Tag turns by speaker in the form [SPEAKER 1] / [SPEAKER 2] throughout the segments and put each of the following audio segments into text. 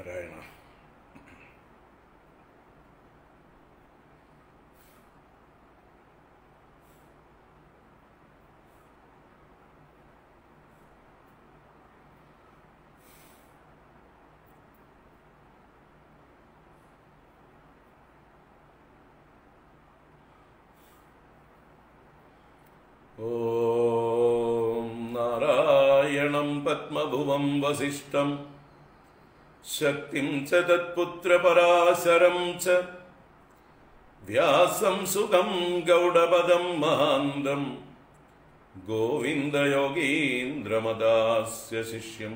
[SPEAKER 1] ശ്രീമന്നാരായണ ॐ नारायणं पद्मभुवं वसिष्ठं शक्तिं च तत्पुत्रपराशरं च व्यासं सुगं गौडपदं महान्तम् गोविन्दयोगीन्द्रमदास्य शिष्यम्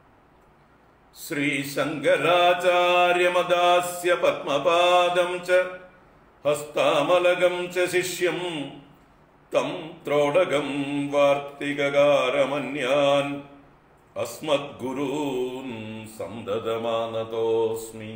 [SPEAKER 1] श्रीशङ्कराचार्यमदास्य पद्मपादं च हस्तामलगं च शिष्यम् तं त्रोडगं वार्तिककारमन्यान् अस्मद्गुरून् सन्ददमानतोऽस्मि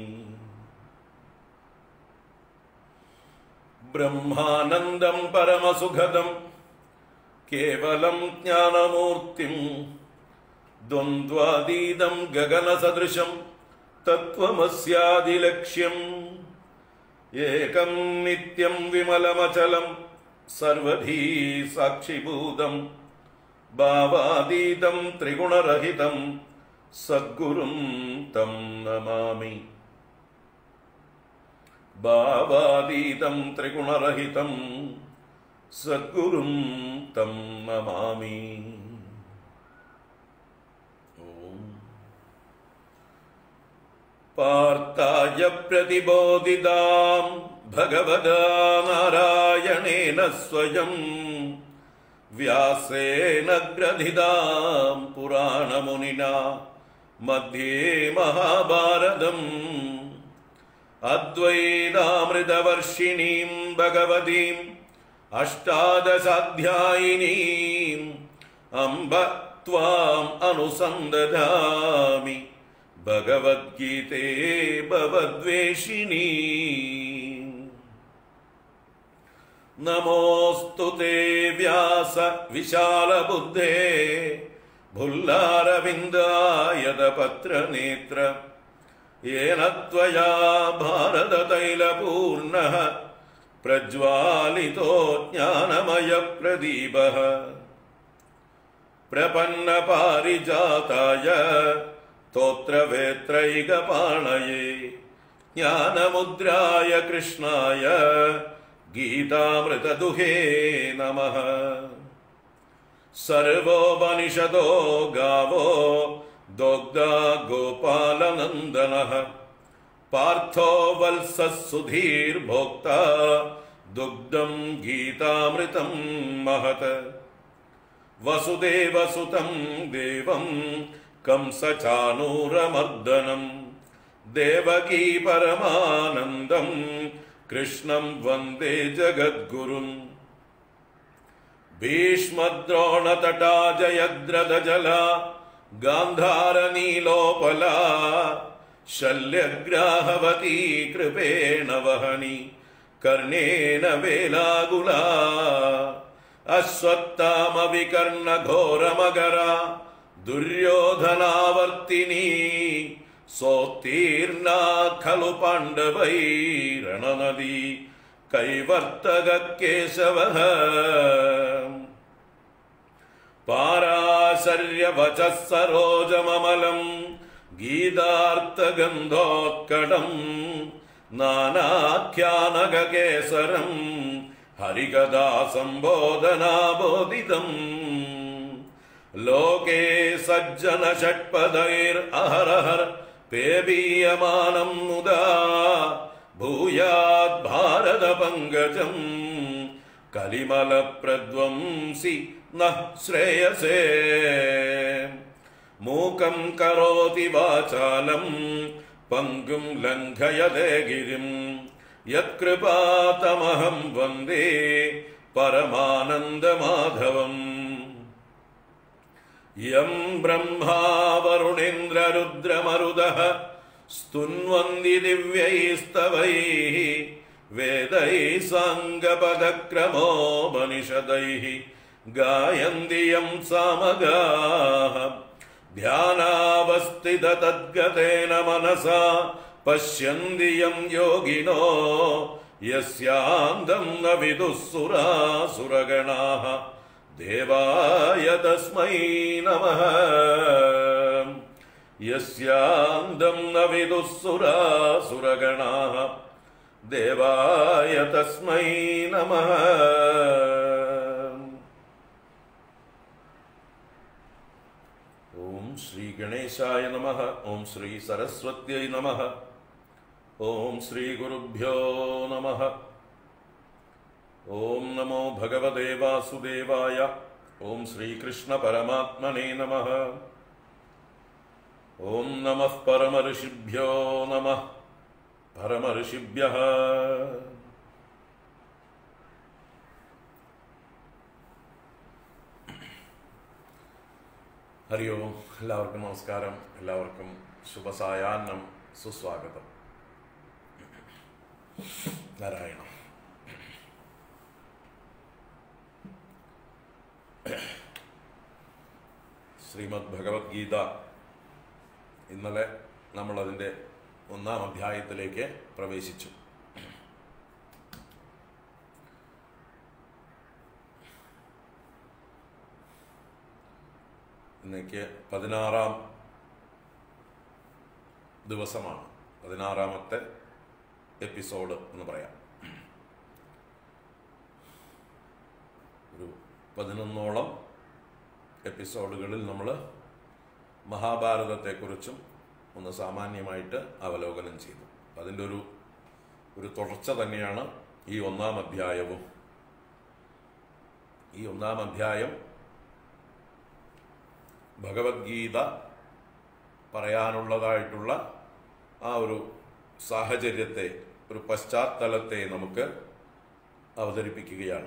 [SPEAKER 1] ब्रह्मानन्दं परमसुखदं केवलं ज्ञानमूर्तिं द्वन्द्वातीतं गगनसदृशं तत्त्वमस्यादिलक्ष्यम् एकं नित्यं विमलमचलं सर्वधी साक्षिभूतं भावातीतं त्रिगुणरहितं सद्गुरुं तं नमामि भावातीतं त्रिगुणरहितं सद्गुरुं तं नमामि ॐ पार्थाय प्रतिबोधितां भगवदा नारायणेन स्वयं व्यासेन ग्रथितां पुराणमुनिना मध्ये महाभारतम् अद्वैतामृतवर्षिणीं भगवतीम् अष्टादशाध्यायिनीम् अम्ब त्वाम् अनुसन्दधामि भगवद्गीते भवद्वेषिणी नमोऽस्तु ते व्यास विशालबुद्धे भुल्लारविन्दायतपत्रनेत्र येन त्वया भारततैलपूर्णः प्रज्वालितो ज्ञानमयप्रदीपः प्रपन्नपारिजाताय स्तोत्रवेत्रैकपाणये ज्ञानमुद्राय कृष्णाय गीतामृतदुहे नमः सर्वोपनिषदो गावो दोग्धा गोपालनन्दनः पार्थो वल्सः सुधीर्भोक्ता दुग्धं गीतामृतं महत् वसुदेवसुतं देवं कंसचानूरमर्दनं देवकी परमानन्दं कृष्णं वन्दे जगद्गुरुम् भीष्मद्रोणतटा जयद्रथजला गान्धारनीलोपला शल्यग्राहवती कृपेण वहनि कर्णेन वेलागुला अश्वत्थामविकर्णघोरमगरा दुर्योधनावर्तिनी सोत्तीर्णा खलु पाण्डवैरणनदी कैवर्तगकेशवः पाराशर्यवचः सरोजममलम् गीतार्थगन्धोत्कडम् नानाख्यानगकेसरम् हरिकदा सम्बोधनाबोधितम् लोके सज्जन षट्पदैरहरहर पेबीयमानम् मुदा भूयात् भारतपङ्कजम् कलिमलप्रध्वंसि नः श्रेयसे मूकं करोति वाचालम् पङ्गुं लङ्घयते गिरिम् यत्कृपातमहं वन्दे परमानन्दमाधवम् यं ब्रह्मा वरुणेन्द्ररुद्रमरुदः स्तुन्वन्ति दिव्यैस्तवैः वेदैः साङ्गपदक्रमोपनिषदैः गायन्ति यं सामगाः ध्यानावस्थ स्थिततद्गतेन मनसा पश्यन्ति यं योगिनो यस्यान्दं न विदुः सुरासुरगणाः देवाय तस्मै नमः यस्यान्दं न विदुः सुरासुरगणाः देवाय तस्मै नमः ॐ श्रीगणेशाय नमः ॐ श्रीसरस्वत्यै नमः ॐ श्रीगुरुभ्यो नमः ॐ नमो भगवते वासुदेवाय ॐ श्रीकृष्णपरमात्मने नमः ॐ नमः परमऋषिभ्यो नमः परमऋषिभ्यः ഹരി ഓം എല്ലാവർക്കും നമസ്കാരം എല്ലാവർക്കും ശുഭസായാഹ്നം സുസ്വാഗതം നാരായണം ശ്രീമദ് ഭഗവത്ഗീത ഇന്നലെ നമ്മളതിൻ്റെ ഒന്നാം അധ്യായത്തിലേക്ക് പ്രവേശിച്ചു ഇന്നേക്ക് പതിനാറാം ദിവസമാണ് പതിനാറാമത്തെ എപ്പിസോഡ് എന്ന് പറയാം ഒരു പതിനൊന്നോളം എപ്പിസോഡുകളിൽ നമ്മൾ മഹാഭാരതത്തെക്കുറിച്ചും ഒന്ന് സാമാന്യമായിട്ട് അവലോകനം ചെയ്തു അതിൻ്റെ ഒരു ഒരു തുടർച്ച തന്നെയാണ് ഈ ഒന്നാം അധ്യായവും ഈ ഒന്നാം അധ്യായം ഭഗവത്ഗീത പറയാനുള്ളതായിട്ടുള്ള ആ ഒരു സാഹചര്യത്തെ ഒരു പശ്ചാത്തലത്തെ നമുക്ക് അവതരിപ്പിക്കുകയാണ്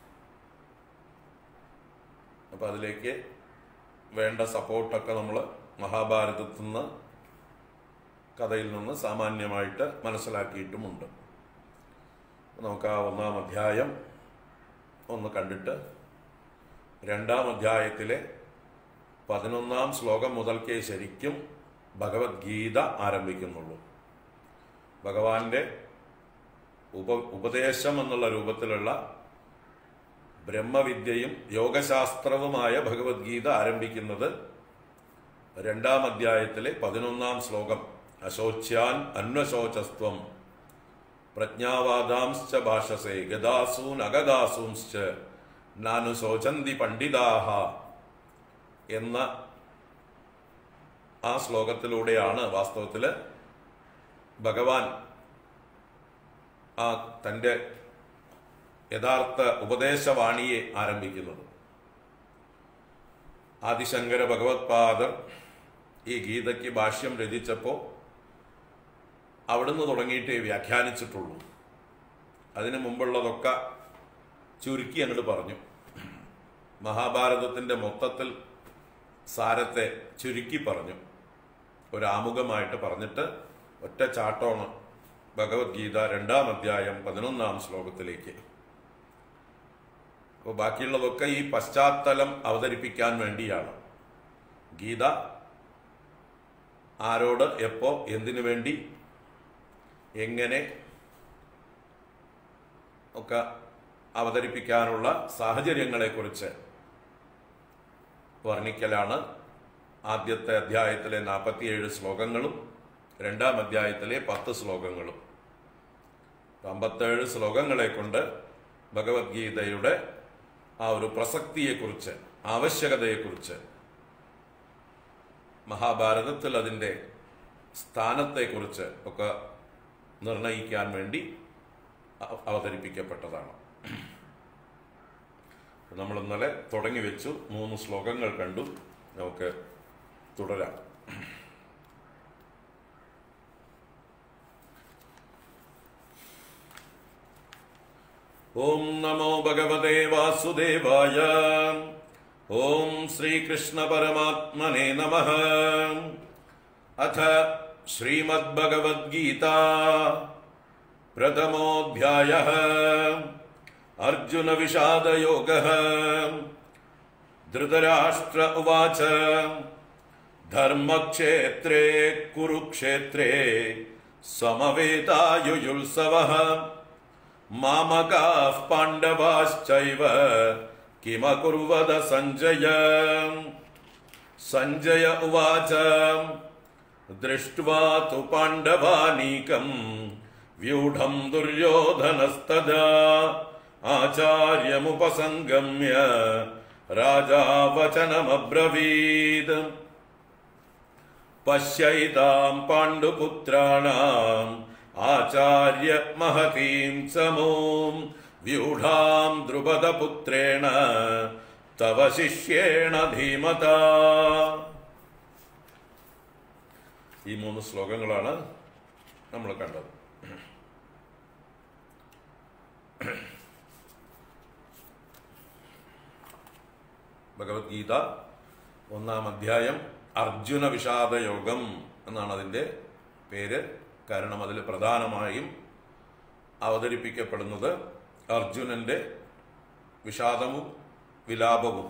[SPEAKER 1] അപ്പം അതിലേക്ക് വേണ്ട സപ്പോർട്ടൊക്കെ നമ്മൾ മഹാഭാരതത്തിൽ നിന്ന് കഥയിൽ നിന്ന് സാമാന്യമായിട്ട് മനസ്സിലാക്കിയിട്ടുമുണ്ട് നമുക്ക് ആ ഒന്നാം അധ്യായം ഒന്ന് കണ്ടിട്ട് രണ്ടാം അധ്യായത്തിലെ പതിനൊന്നാം ശ്ലോകം മുതൽക്കേ ശരിക്കും ഭഗവത്ഗീത ആരംഭിക്കുന്നുള്ളൂ ഭഗവാന്റെ ഉപ ഉപദേശം എന്നുള്ള രൂപത്തിലുള്ള ബ്രഹ്മവിദ്യയും യോഗശാസ്ത്രവുമായ ഭഗവത്ഗീത ആരംഭിക്കുന്നത് രണ്ടാം അധ്യായത്തിലെ പതിനൊന്നാം ശ്ലോകം അശോച്യാൻ അന്വശോചസ്ത്വം പ്രജ്ഞാവാദാംശ്ച ഭാഷസേ ഗദാസൂൻ അഗദാസൂംശ്ച നാനുശോചന്തി പണ്ഡിതാഹ എന്ന ആ ശ്ലോകത്തിലൂടെയാണ് വാസ്തവത്തിൽ ഭഗവാൻ ആ തൻ്റെ യഥാർത്ഥ ഉപദേശവാണിയെ ആരംഭിക്കുന്നത് ആദിശങ്കര ഭഗവത്പാദർ ഈ ഗീതയ്ക്ക് ഭാഷ്യം രചിച്ചപ്പോൾ അവിടുന്ന് തുടങ്ങിയിട്ടേ വ്യാഖ്യാനിച്ചിട്ടുള്ളൂ അതിനു മുമ്പുള്ളതൊക്കെ ചുരുക്കി അങ്ങോട്ട് പറഞ്ഞു മഹാഭാരതത്തിൻ്റെ മൊത്തത്തിൽ സാരത്തെ ചുരുക്കി പറഞ്ഞു ഒരാമുഖമായിട്ട് പറഞ്ഞിട്ട് ഒറ്റ ചാട്ടമാണ് ഭഗവത്ഗീത രണ്ടാം അധ്യായം പതിനൊന്നാം ശ്ലോകത്തിലേക്ക് അപ്പോൾ ബാക്കിയുള്ളതൊക്കെ ഈ പശ്ചാത്തലം അവതരിപ്പിക്കാൻ വേണ്ടിയാണ് ഗീത ആരോട് എപ്പോ എന്തിനു വേണ്ടി എങ്ങനെ ഒക്കെ അവതരിപ്പിക്കാനുള്ള സാഹചര്യങ്ങളെക്കുറിച്ച് വർണ്ണിക്കലാണ് ആദ്യത്തെ അധ്യായത്തിലെ നാൽപ്പത്തിയേഴ് ശ്ലോകങ്ങളും രണ്ടാം അധ്യായത്തിലെ പത്ത് ശ്ലോകങ്ങളും അമ്പത്തേഴ് ശ്ലോകങ്ങളെ കൊണ്ട് ഭഗവത്ഗീതയുടെ ആ ഒരു പ്രസക്തിയെക്കുറിച്ച് ആവശ്യകതയെക്കുറിച്ച് മഹാഭാരതത്തിൽ അതിൻ്റെ സ്ഥാനത്തെക്കുറിച്ച് ഒക്കെ നിർണയിക്കാൻ വേണ്ടി അ- അവതരിപ്പിക്കപ്പെട്ടതാണ് നമ്മൾ ഇന്നലെ തുടങ്ങി വെച്ചു മൂന്ന് ശ്ലോകങ്ങൾ കണ്ടു നമുക്ക് തുടരാം ഓം നമോ ഭഗവതേ വാസുദേവായ ഓം ശ്രീകൃഷ്ണ പരമാത്മനെ നമ അഥ ശ്രീമദ്ഭഗവദ്ഗീത പ്രഥമോऽध्याय अर्जुन विषादयोगः धृतराष्ट्र उवाच ധർമ്മക്ഷേത്രേ കുരുക്ഷേത്രേ സമവേതായുയുത്സവ മാമകാഃ പാണ്ഡവാശ്ചൈവ കിമകുർവത സഞ്ജയ സഞ്ജയ ഉവാച ദൃഷ്ട്വാ തു പാണ്ഡവാനീകം വ്യൂഢം ദുര്യോധനസ്തദാ ആചാര്യമുപസംഗമ്യ രാജാ വചനമബ്രവീത് പശ്യൈതാം പാണ്ഡുപുത്രാണാം ആചാര്യ മഹതീം സമൂം വ്യൂഢാം ദ്രുപദപുത്രേണ തവ ശിഷ്യേണ ധീമത ഈ മൂന്ന് ശ്ലോകങ്ങളാണ് നമ്മൾ കണ്ടത് ഭഗവത്ഗീത ഒന്നാം അധ്യായം അർജുന വിഷാദയോഗം എന്നാണ് അതിൻ്റെ പേര് കാരണം അതിൽ പ്രധാനമായും അവതരിപ്പിക്കപ്പെടുന്നത് അർജുനന്റെ വിഷാദവും വിലാപവും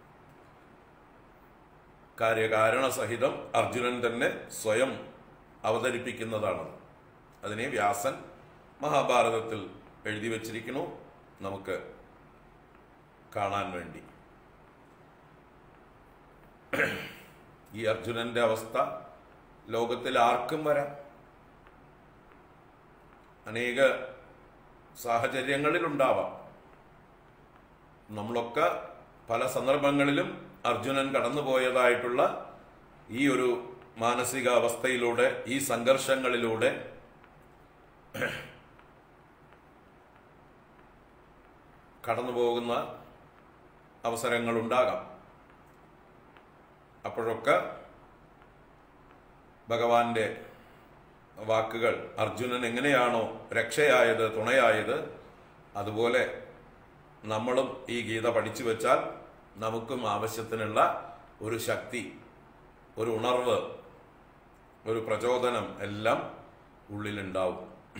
[SPEAKER 1] കാര്യകാരണസഹിതം അർജുനൻ തന്നെ സ്വയം അവതരിപ്പിക്കുന്നതാണ് അതിനെ വ്യാസൻ മഹാഭാരതത്തിൽ എഴുതി വച്ചിരിക്കുന്നു നമുക്ക് കാണാൻ വേണ്ടി ഈ അർജുനന്റെ അവസ്ഥ ലോകത്തിൽ ആർക്കും വരാം അനേക സാഹചര്യങ്ങളിലുണ്ടാവാം നമ്മളൊക്കെ പല സന്ദർഭങ്ങളിലും അർജുനൻ കടന്നുപോയതായിട്ടുള്ള ഈ ഒരു മാനസികാവസ്ഥയിലൂടെ ഈ സംഘർഷങ്ങളിലൂടെ കടന്നു പോകുന്ന അവസരങ്ങളുണ്ടാകാം അപ്പോഴൊക്കെ ഭഗവാന്റെ വാക്കുകൾ അർജുനൻ എങ്ങനെയാണോ രക്ഷയായത് തുണയായത് അതുപോലെ നമ്മളും ഈ ഗീത പഠിച്ചു വെച്ചാൽ നമുക്കും ആവശ്യത്തിനുള്ള ഒരു ശക്തി ഒരു ഉണർവ് ഒരു പ്രചോദനം എല്ലാം ഉള്ളിലുണ്ടാവും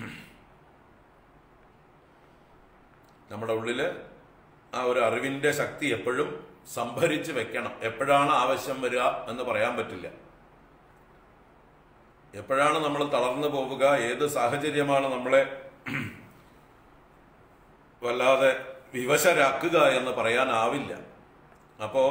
[SPEAKER 1] നമ്മുടെ ഉള്ളിൽ ആ ഒരു അറിവിന്റെ ശക്തി എപ്പോഴും സംഭരിച്ച് വെക്കണം എപ്പോഴാണ് ആവശ്യം വരിക എന്ന് പറയാൻ പറ്റില്ല എപ്പോഴാണ് നമ്മൾ തളർന്നു പോവുക ഏത് സാഹചര്യമാണ് നമ്മളെ വല്ലാതെ വിവശരാക്കുക എന്ന് പറയാനാവില്ല അപ്പോ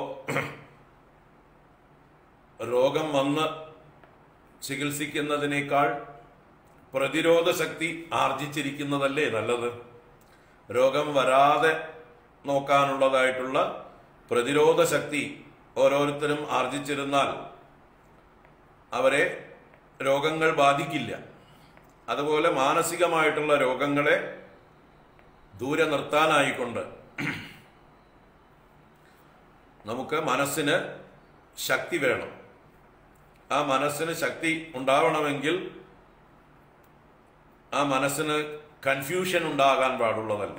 [SPEAKER 1] രോഗം വന്ന് ചികിത്സിക്കുന്നതിനേക്കാൾ പ്രതിരോധ ശക്തി ആർജിച്ചിരിക്കുന്നതല്ലേ നല്ലത് രോഗം വരാതെ നോക്കാനുള്ളതായിട്ടുള്ള പ്രതിരോധ ശക്തി ഓരോരുത്തരും ആർജിച്ചിരുന്നാൽ അവരെ രോഗങ്ങൾ ബാധിക്കില്ല അതുപോലെ മാനസികമായിട്ടുള്ള രോഗങ്ങളെ ദൂരെ നിർത്താനായിക്കൊണ്ട് നമുക്ക് മനസ്സിന് ശക്തി വേണം ആ മനസ്സിന് ശക്തി ഉണ്ടാവണമെങ്കിൽ ആ മനസ്സിന് കൺഫ്യൂഷൻ ഉണ്ടാകാൻ പാടുള്ളതല്ല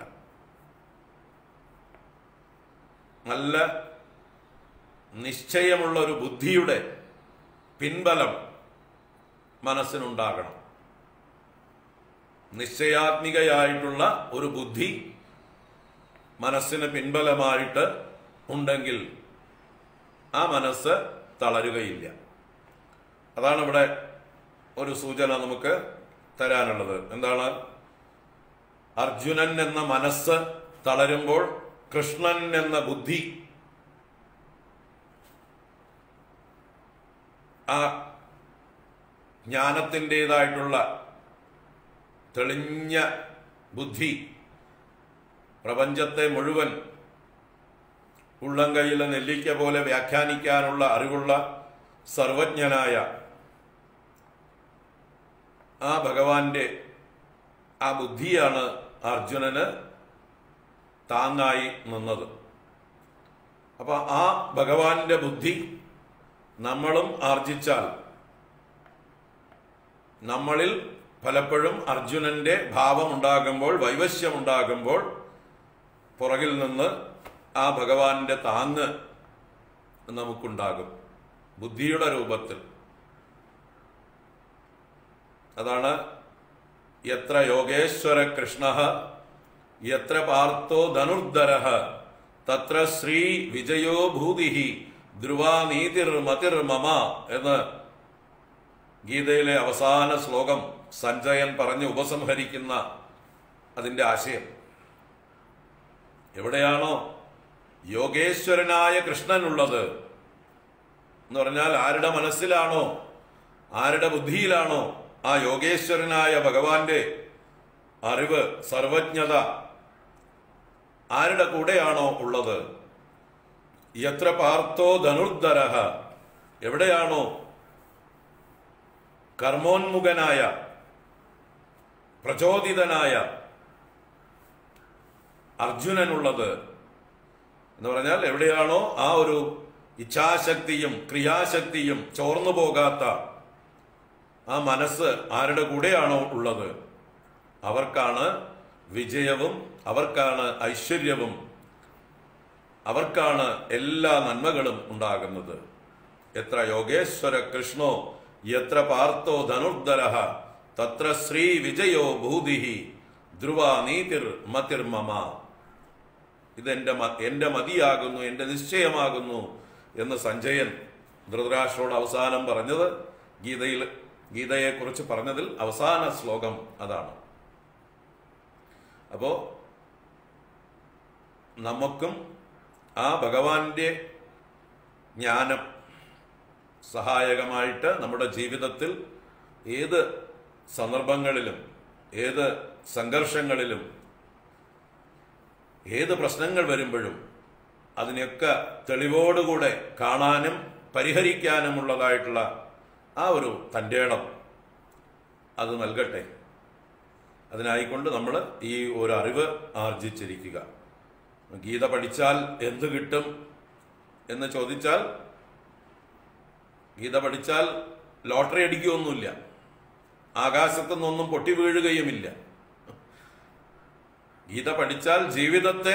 [SPEAKER 1] നല്ല നിശ്ചയമുള്ള ഒരു ബുദ്ധിയുടെ പിൻബലം മനസ്സിനുണ്ടാകണം നിശ്ചയാത്മികയായിട്ടുള്ള ഒരു ബുദ്ധി മനസ്സിന് പിൻബലമായിട്ട് ഉണ്ടെങ്കിൽ ആ മനസ്സ് തളരുകയില്ല അതാണ് ഇവിടെ ഒരു സൂചന നമുക്ക് തരാനുള്ളത് എന്താണ് അർജുനൻ എന്ന മനസ്സ് തളരുമ്പോൾ കൃഷ്ണൻ എന്ന ബുദ്ധി ആ ജ്ഞാനത്തിൻ്റെതായിട്ടുള്ള തെളിഞ്ഞ ബുദ്ധി പ്രപഞ്ചത്തെ മുഴുവൻ ഉള്ളംകൈയിലെ നെല്ലിക്ക പോലെ വ്യാഖ്യാനിക്കാനുള്ള അറിവുള്ള സർവജ്ഞനായ ആ ഭഗവാന്റെ ആ ബുദ്ധിയാണ് അർജുനന് താങ്ങായി നിന്നത് അപ്പൊ ആ ഭഗവാന്റെ ബുദ്ധി നമ്മളും ആർജിച്ചാൽ നമ്മളിൽ പലപ്പോഴും അർജുനന്റെ ഭാവമുണ്ടാകുമ്പോൾ വൈവശ്യമുണ്ടാകുമ്പോൾ പുറകിൽ നിന്ന് ആ ഭഗവാന്റെ താങ്ങ് നമുക്കുണ്ടാകും ബുദ്ധിയുടെ രൂപത്തിൽ അതാണ് എത്ര യോഗേശ്വര കൃഷ്ണ എത്ര പാർത്ഥോ ധനുർധര തത്ര ശ്രീ വിജയോ ഭൂതി ധ്രുവാ നീതിർ മതിർ മമ എന്ന് ഗീതയിലെ അവസാന ശ്ലോകം സഞ്ജയൻ പറഞ്ഞ് ഉപസംഹരിക്കുന്ന അതിന്റെ ആശയം എവിടെയാണോ യോഗേശ്വരനായ കൃഷ്ണനുള്ളത് എന്ന് പറഞ്ഞാൽ ആരുടെ മനസ്സിലാണോ ആരുടെ ബുദ്ധിയിലാണോ ആ യോഗേശ്വരനായ ഭഗവാന്റെ അറിവ് സർവജ്ഞത ആരുടെ കൂടെയാണോ ഉള്ളത് എത്ര പാർത്തോ ധനുർധരഹ എവിടെയാണോ കർമ്മോന്മുഖനായ പ്രചോദിതനായ അർജുനനുള്ളത് എന്ന് പറഞ്ഞാൽ എവിടെയാണോ ആ ഒരു ഇച്ഛാശക്തിയും ക്രിയാശക്തിയും ചോർന്നു പോകാത്ത ആ മനസ്സ് ആരുടെ കൂടെയാണോ ഉള്ളത് അവർക്കാണ് വിജയവും അവർക്കാണ് ഐശ്വര്യവും അവർക്കാണ് എല്ലാ നന്മകളും ഉണ്ടാകുന്നത് എത്ര യോഗേശ്വര കൃഷ്ണോ എത്ര പാർത്തോ ധനുർധര തത്ര ശ്രീ വിജയോ ഭൂതിഹി ധ്രുവ നീതിർ മതിർ മമ ഇതെന്റെ മ- എന്റെ മതിയാകുന്നു എന്റെ നിശ്ചയമാകുന്നു എന്ന് സഞ്ജയൻ ധൃതരാഷ്ട്രോട് അവസാനം പറഞ്ഞത് ഗീതയിൽ ഗീതയെക്കുറിച്ച് പറഞ്ഞതിൽ അവസാന ശ്ലോകം അതാണ് അപ്പോ നമുക്കും ആ ഭഗവാന്റെ ജ്ഞാനം സഹായകമായിട്ട് നമ്മുടെ ജീവിതത്തിൽ ഏത് സന്ദർഭങ്ങളിലും ഏത് സംഘർഷങ്ങളിലും ഏത് പ്രശ്നങ്ങൾ വരുമ്പോഴും അതിനെയൊക്കെ തെളിവോടുകൂടെ കാണാനും പരിഹരിക്കാനുമുള്ളതായിട്ടുള്ള ആ ഒരു തൻ്റെ ഇടം അത് നൽകട്ടെ അതിനായിക്കൊണ്ട് നമ്മൾ ഈ ഒരു അറിവ് ആർജിച്ചിരിക്കുക ഗീത പഠിച്ചാൽ എന്ത് കിട്ടും എന്ന് ചോദിച്ചാൽ ഗീത പഠിച്ചാൽ ലോട്ടറി അടിക്കുകയൊന്നുമില്ല ആകാശത്തു നിന്നൊന്നും പൊട്ടി വീഴുകയുമില്ല ഗീത പഠിച്ചാൽ ജീവിതത്തെ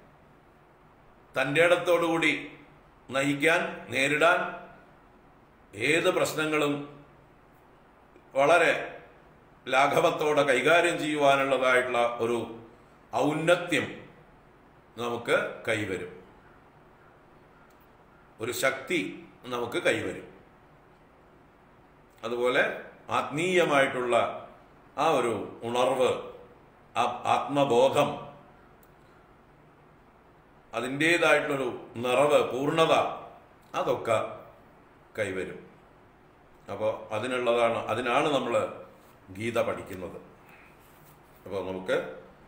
[SPEAKER 1] തൻ്റെ ഇടത്തോടുകൂടി നയിക്കാൻ നേരിടാൻ ഏത് പ്രശ്നങ്ങളും വളരെ ലാഘവത്തോടെ കൈകാര്യം ചെയ്യുവാനുള്ളതായിട്ടുള്ള ഒരു ഔന്നത്യം നമുക്ക് കൈവരും ഒരു ശക്തി നമുക്ക് കൈവരും അതുപോലെ ആത്മീയമായിട്ടുള്ള ആ ഒരു ഉണർവ് ആ ആത്മബോധം അതിൻ്റേതായിട്ടുള്ളൊരു നിറവ് പൂർണ്ണത അതൊക്കെ കൈവരും അപ്പോൾ അതിനുള്ളതാണ് അതിനാണ് നമ്മൾ ഗീത പഠിക്കുന്നത് അപ്പോൾ നമുക്ക്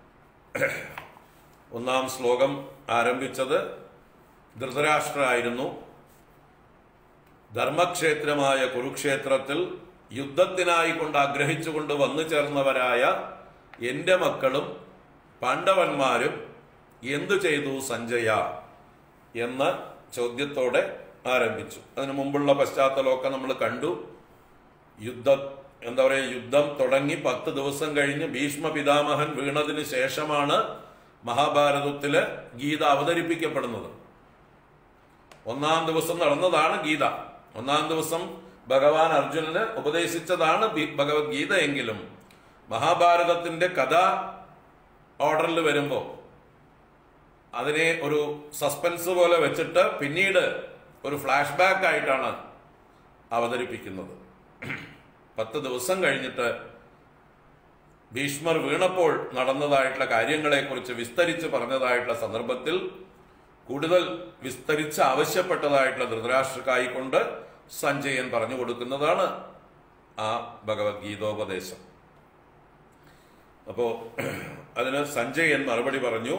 [SPEAKER 1] ഒന്നാം ശ്ലോകം ആരംഭിച്ചത് ധൃതരാഷ്ട്രായിരുന്നു ധർമ്മക്ഷേത്രമായ കുരുക്ഷേത്രത്തിൽ യുദ്ധത്തിനായി കൊണ്ട് ആഗ്രഹിച്ചുകൊണ്ട് വന്നു ചേർന്നവരായ എൻ്റെ മക്കളും പാണ്ഡവന്മാരും എന്തു ചെയ്തു സഞ്ജയ എന്ന ചോദ്യത്തോടെ ആരംഭിച്ചു അതിനു മുമ്പുള്ള പശ്ചാത്തലമൊക്കെ നമ്മൾ കണ്ടു യുദ്ധം എന്താ പറയുക യുദ്ധം തുടങ്ങി പത്ത് ദിവസം കഴിഞ്ഞ് ഭീഷ്മ പിതാമഹൻ വീണതിന് ശേഷമാണ് മഹാഭാരതത്തില് ഗീത അവതരിപ്പിക്കപ്പെടുന്നത് ഒന്നാം ദിവസം നടന്നതാണ് ഗീത ഒന്നാം ദിവസം ഭഗവാൻ അർജുനന് ഉപദേശിച്ചതാണ് ബി- ഭഗവത്ഗീത എങ്കിലും മഹാഭാരതത്തിന്റെ കഥ ഓർഡറിൽ വരുമ്പോൾ അതിനെ ഒരു സസ്പെൻസ് പോലെ വെച്ചിട്ട് പിന്നീട് ഒരു ഫ്ലാഷ് ബാക്ക് ആയിട്ടാണ് അവതരിപ്പിക്കുന്നത് പത്ത് ദിവസം കഴിഞ്ഞിട്ട് ഭീഷ്മർ വീണപ്പോൾ നടന്നതായിട്ടുള്ള കാര്യങ്ങളെക്കുറിച്ച് വിസ്തരിച്ച് പറഞ്ഞതായിട്ടുള്ള സന്ദർഭത്തിൽ കൂടുതൽ വിസ്തരിച്ച് ആവശ്യപ്പെട്ടതായിട്ടുള്ള ധൃതരാഷ്ട്രക്കായിക്കൊണ്ട് സഞ്ജയൻ പറഞ്ഞു കൊടുക്കുന്നതാണ് ആ ഭഗവത്ഗീതോപദേശം അപ്പോ അതിന് സഞ്ജയൻ മറുപടി പറഞ്ഞു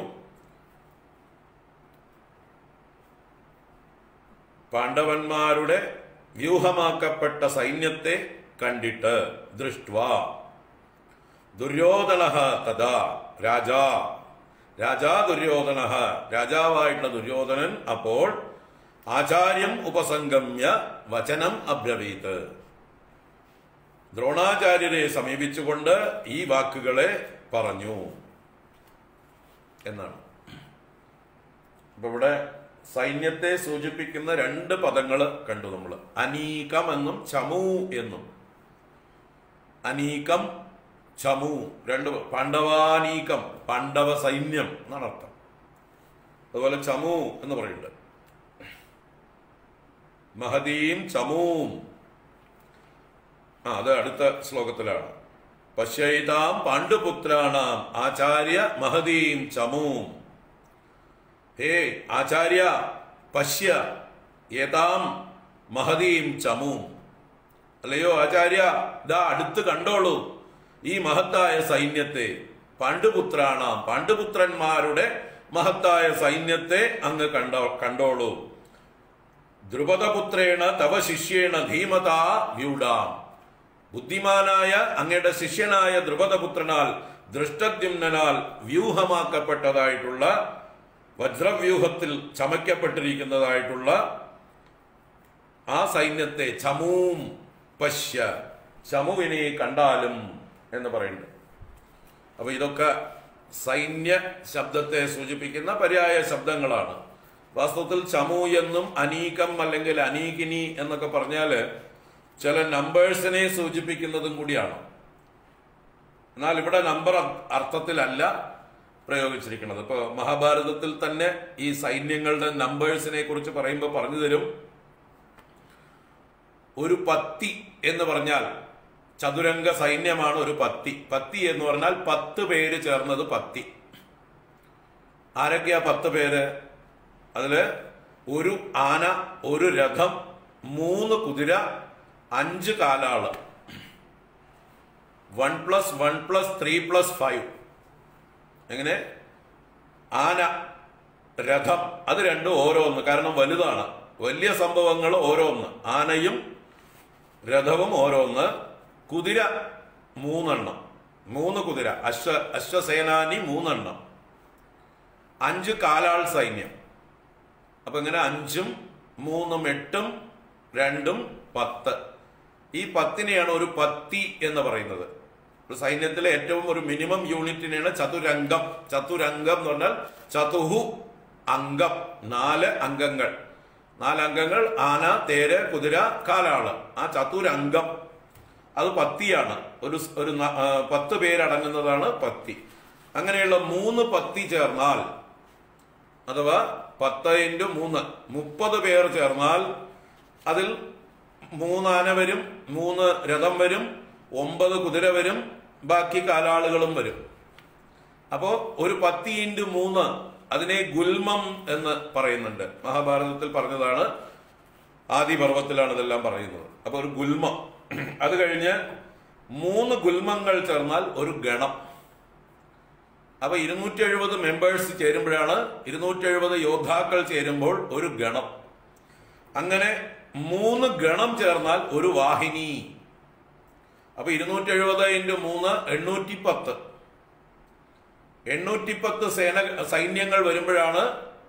[SPEAKER 1] പാണ്ഡവന്മാരുടെ വ്യൂഹമാക്കപ്പെട്ട സൈന്യത്തെ കണ്ടിട്ട് ദൃഷ്ട്വ ദുര്യോധന തഥാ രാജാ രാജാ ദുര്യോധന രാജാവായിട്ടുള്ള ദുര്യോധനൻ അപ്പോൾ ആചാര്യം ഉപസംഗമ്യ വചനം അബ്രവീത്ത് ദ്രോണാചാര്യരെ സമീപിച്ചുകൊണ്ട് ഈ വാക്കുകളെ പറഞ്ഞു എന്നാണ് അപ്പൊ ഇവിടെ സൈന്യത്തെ സൂചിപ്പിക്കുന്ന രണ്ട് പദങ്ങൾ കണ്ടു നമ്മൾ അനീകം എന്നും ചമു എന്നും അനീകം ചമു രണ്ട് പാണ്ഡവാനീകം പാണ്ഡവ സൈന്യം എന്നാണ് അർത്ഥം അതുപോലെ ചമു എന്ന് പറയുന്നുണ്ട് മഹദീം ചമൂം ആ അത് അടുത്ത ശ്ലോകത്തിലാണ് പശ്യൈതാം പാണ്ഡുപുത്രാണാം ആചാര്യ മഹദീം ചമൂം ഹേ ആചാര്യ പശ്യ ഏതാം മഹദീം ചമൂം അല്ലയോ ആചാര്യ ഇതാ അടുത്ത് കണ്ടോളൂ ഈ മഹത്തായ സൈന്യത്തെ പാണ്ഡുപുത്രാണാം പാണ്ഡുപുത്രന്മാരുടെ മഹത്തായ സൈന്യത്തെ അങ്ങ് കണ്ടോ കണ്ടോളൂ ദ്രുപദപുത്രേണ തവ ശിഷ്യേണ ധീമതാ വ്യൂഢാം ബുദ്ധിമാനായ അങ്ങയുടെ ശിഷ്യനായ ദ്രുപദപുത്രനാൽ ദൃഷ്ടദ്യുമ്നാൽ വ്യൂഹമാക്കപ്പെട്ടതായിട്ടുള്ള വജ്രവ്യൂഹത്തിൽ ചമയ്ക്കപ്പെട്ടിരിക്കുന്നതായിട്ടുള്ള ആ സൈന്യത്തെ ചമൂം പശ്യ ചമുവിനെ കണ്ടാലും എന്ന് പറയുന്നുണ്ട് അപ്പൊ ഇതൊക്കെ സൈന്യ ശബ്ദത്തെ സൂചിപ്പിക്കുന്ന പര്യായ ശബ്ദങ്ങളാണ് വാസ്തവത്തിൽ ചമു എന്നും അനീകം അല്ലെങ്കിൽ അനീകിനി എന്നൊക്കെ പറഞ്ഞാല് ചില നമ്പേഴ്സിനെ സൂചിപ്പിക്കുന്നതും കൂടിയാണ് എന്നാൽ ഇവിടെ നമ്പർ അർത്ഥത്തിലല്ല പ്രയോഗിച്ചിരിക്കുന്നത് ഇപ്പൊ മഹാഭാരതത്തിൽ തന്നെ ഈ സൈന്യങ്ങളുടെ നമ്പേഴ്സിനെ കുറിച്ച് പറയുമ്പോൾ പറഞ്ഞു തരും ഒരു പത്തി എന്ന് പറഞ്ഞാൽ ചതുരംഗ സൈന്യമാണ് ഒരു പത്തി പത്തി എന്ന് പറഞ്ഞാൽ പത്ത് പേര് ചേർന്നത് പത്തി ആരൊക്കെയാ പത്ത് പേര് അതില് ഒരു ആന ഒരു രഥം മൂന്ന് കുതിര അഞ്ച് കാലാള് one plus one plus three plus five എങ്ങനെ ആന രഥം അത് രണ്ടും ഓരോന്ന് കാരണം വലുതാണ് വലിയ സംഭവങ്ങൾ ഓരോന്ന് ആനയും രഥവും ഓരോന്ന് കുതിര മൂന്നെണ്ണം മൂന്ന് കുതിര അശ്വ അശ്വസേനാനി മൂന്നെണ്ണം അഞ്ച് കാലാൾ സൈന്യം അപ്പൊ ഇങ്ങനെ അഞ്ചും മൂന്നും എട്ടും രണ്ടും പത്ത് ഈ പത്തിനെയാണ് ഒരു പത്തി എന്ന് പറയുന്നത് ഒരു സൈന്യത്തിലെ ഏറ്റവും ഒരു മിനിമം യൂണിറ്റിനെയാണ് ചതുരംഗം ചതുരംഗം എന്ന് പറഞ്ഞാൽ ചതുഹു അംഗം നാല് അംഗങ്ങൾ നാല് അംഗങ്ങൾ ആന തേര് കുതിര കാലാള് ആ ചതുരംഗം അത് പത്തിയാണ് ഒരു സ്- ഒരു ന- ആ, പത്ത് പേരടങ്ങുന്നതാണ് പത്തി അങ്ങനെയുള്ള മൂന്ന് പത്തി ചേർന്നാൽ അഥവാ പത്ത് ഇൻറ്റു മൂന്ന് മുപ്പത് പേർ ചേർന്നാൽ അതിൽ മൂന്നാന വരും മൂന്ന് രഥം വരും ഒമ്പത് കുതിര വരും ബാക്കി കാലാളുകളും വരും അപ്പോ ഒരു പത്തി ഇൻറ്റു മൂന്ന് അതിനെ ഗുൽമം എന്ന് പറയുന്നുണ്ട് മഹാഭാരതത്തിൽ പറഞ്ഞതാണ് ആദിപർവത്തിലാണ് ഇതെല്ലാം പറയുന്നത് അപ്പൊ ഒരു ഗുൽമം അത് കഴിഞ്ഞ് മൂന്ന് ഗുൽമങ്ങൾ ചേർന്നാൽ ഒരു ഗണം അപ്പൊ ഇരുന്നൂറ്റി എഴുപത് മെമ്പേഴ്സ് ചേരുമ്പോഴാണ് ഇരുന്നൂറ്റി എഴുപത് യോദ്ധാക്കൾ ചേരുമ്പോൾ ഒരു ഗണം അങ്ങനെ മൂന്ന് ഗണം ചേർന്നാൽ ഒരു വാഹിനി അപ്പൊ ഇരുന്നൂറ്റി എഴുപത് ഇൻറ്റു മൂന്ന് എണ്ണൂറ്റി പത്ത് എണ്ണൂറ്റി പത്ത് സേന സൈന്യങ്ങൾ വരുമ്പോഴാണ്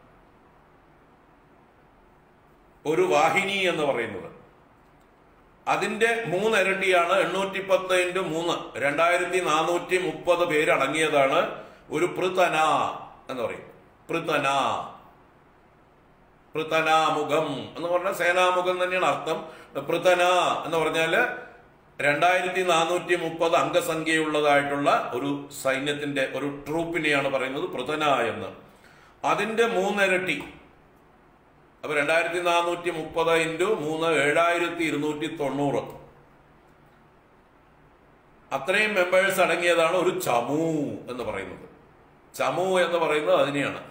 [SPEAKER 1] ഒരു വാഹിനി എന്ന് പറയുന്നത് അതിന്റെ മൂന്നിരട്ടിയാണ് എണ്ണൂറ്റി പത്ത് ഇൻറ്റു മൂന്ന് രണ്ടായിരത്തി നാനൂറ്റി മുപ്പത് പേരടങ്ങിയതാണ് ഒരു പൃതന എന്ന് പറയും പൃതന പൃതനാമുഖം എന്ന് പറഞ്ഞാൽ സേനാമുഖം തന്നെയാണ് അർത്ഥം പൃതന എന്ന് പറഞ്ഞാല് രണ്ടായിരത്തി നാനൂറ്റി മുപ്പത് അംഗസംഖ്യയുള്ളതായിട്ടുള്ള ഒരു സൈന്യത്തിന്റെ ഒരു ട്രൂപ്പിനെയാണ് പറയുന്നത് പൃതന എന്ന് അതിന്റെ മൂന്നിരട്ടി അപ്പൊ രണ്ടായിരത്തി നാനൂറ്റി മുപ്പത് ഇൻറ്റു മൂന്ന് ഏഴായിരത്തി ഇരുന്നൂറ്റി തൊണ്ണൂറ് അത്രയും മെമ്പേഴ്സ് അടങ്ങിയതാണ് ഒരു ചമു എന്ന് പറയുന്നത് ചമു എന്ന് പറയുന്നത് അതിനെയാണ്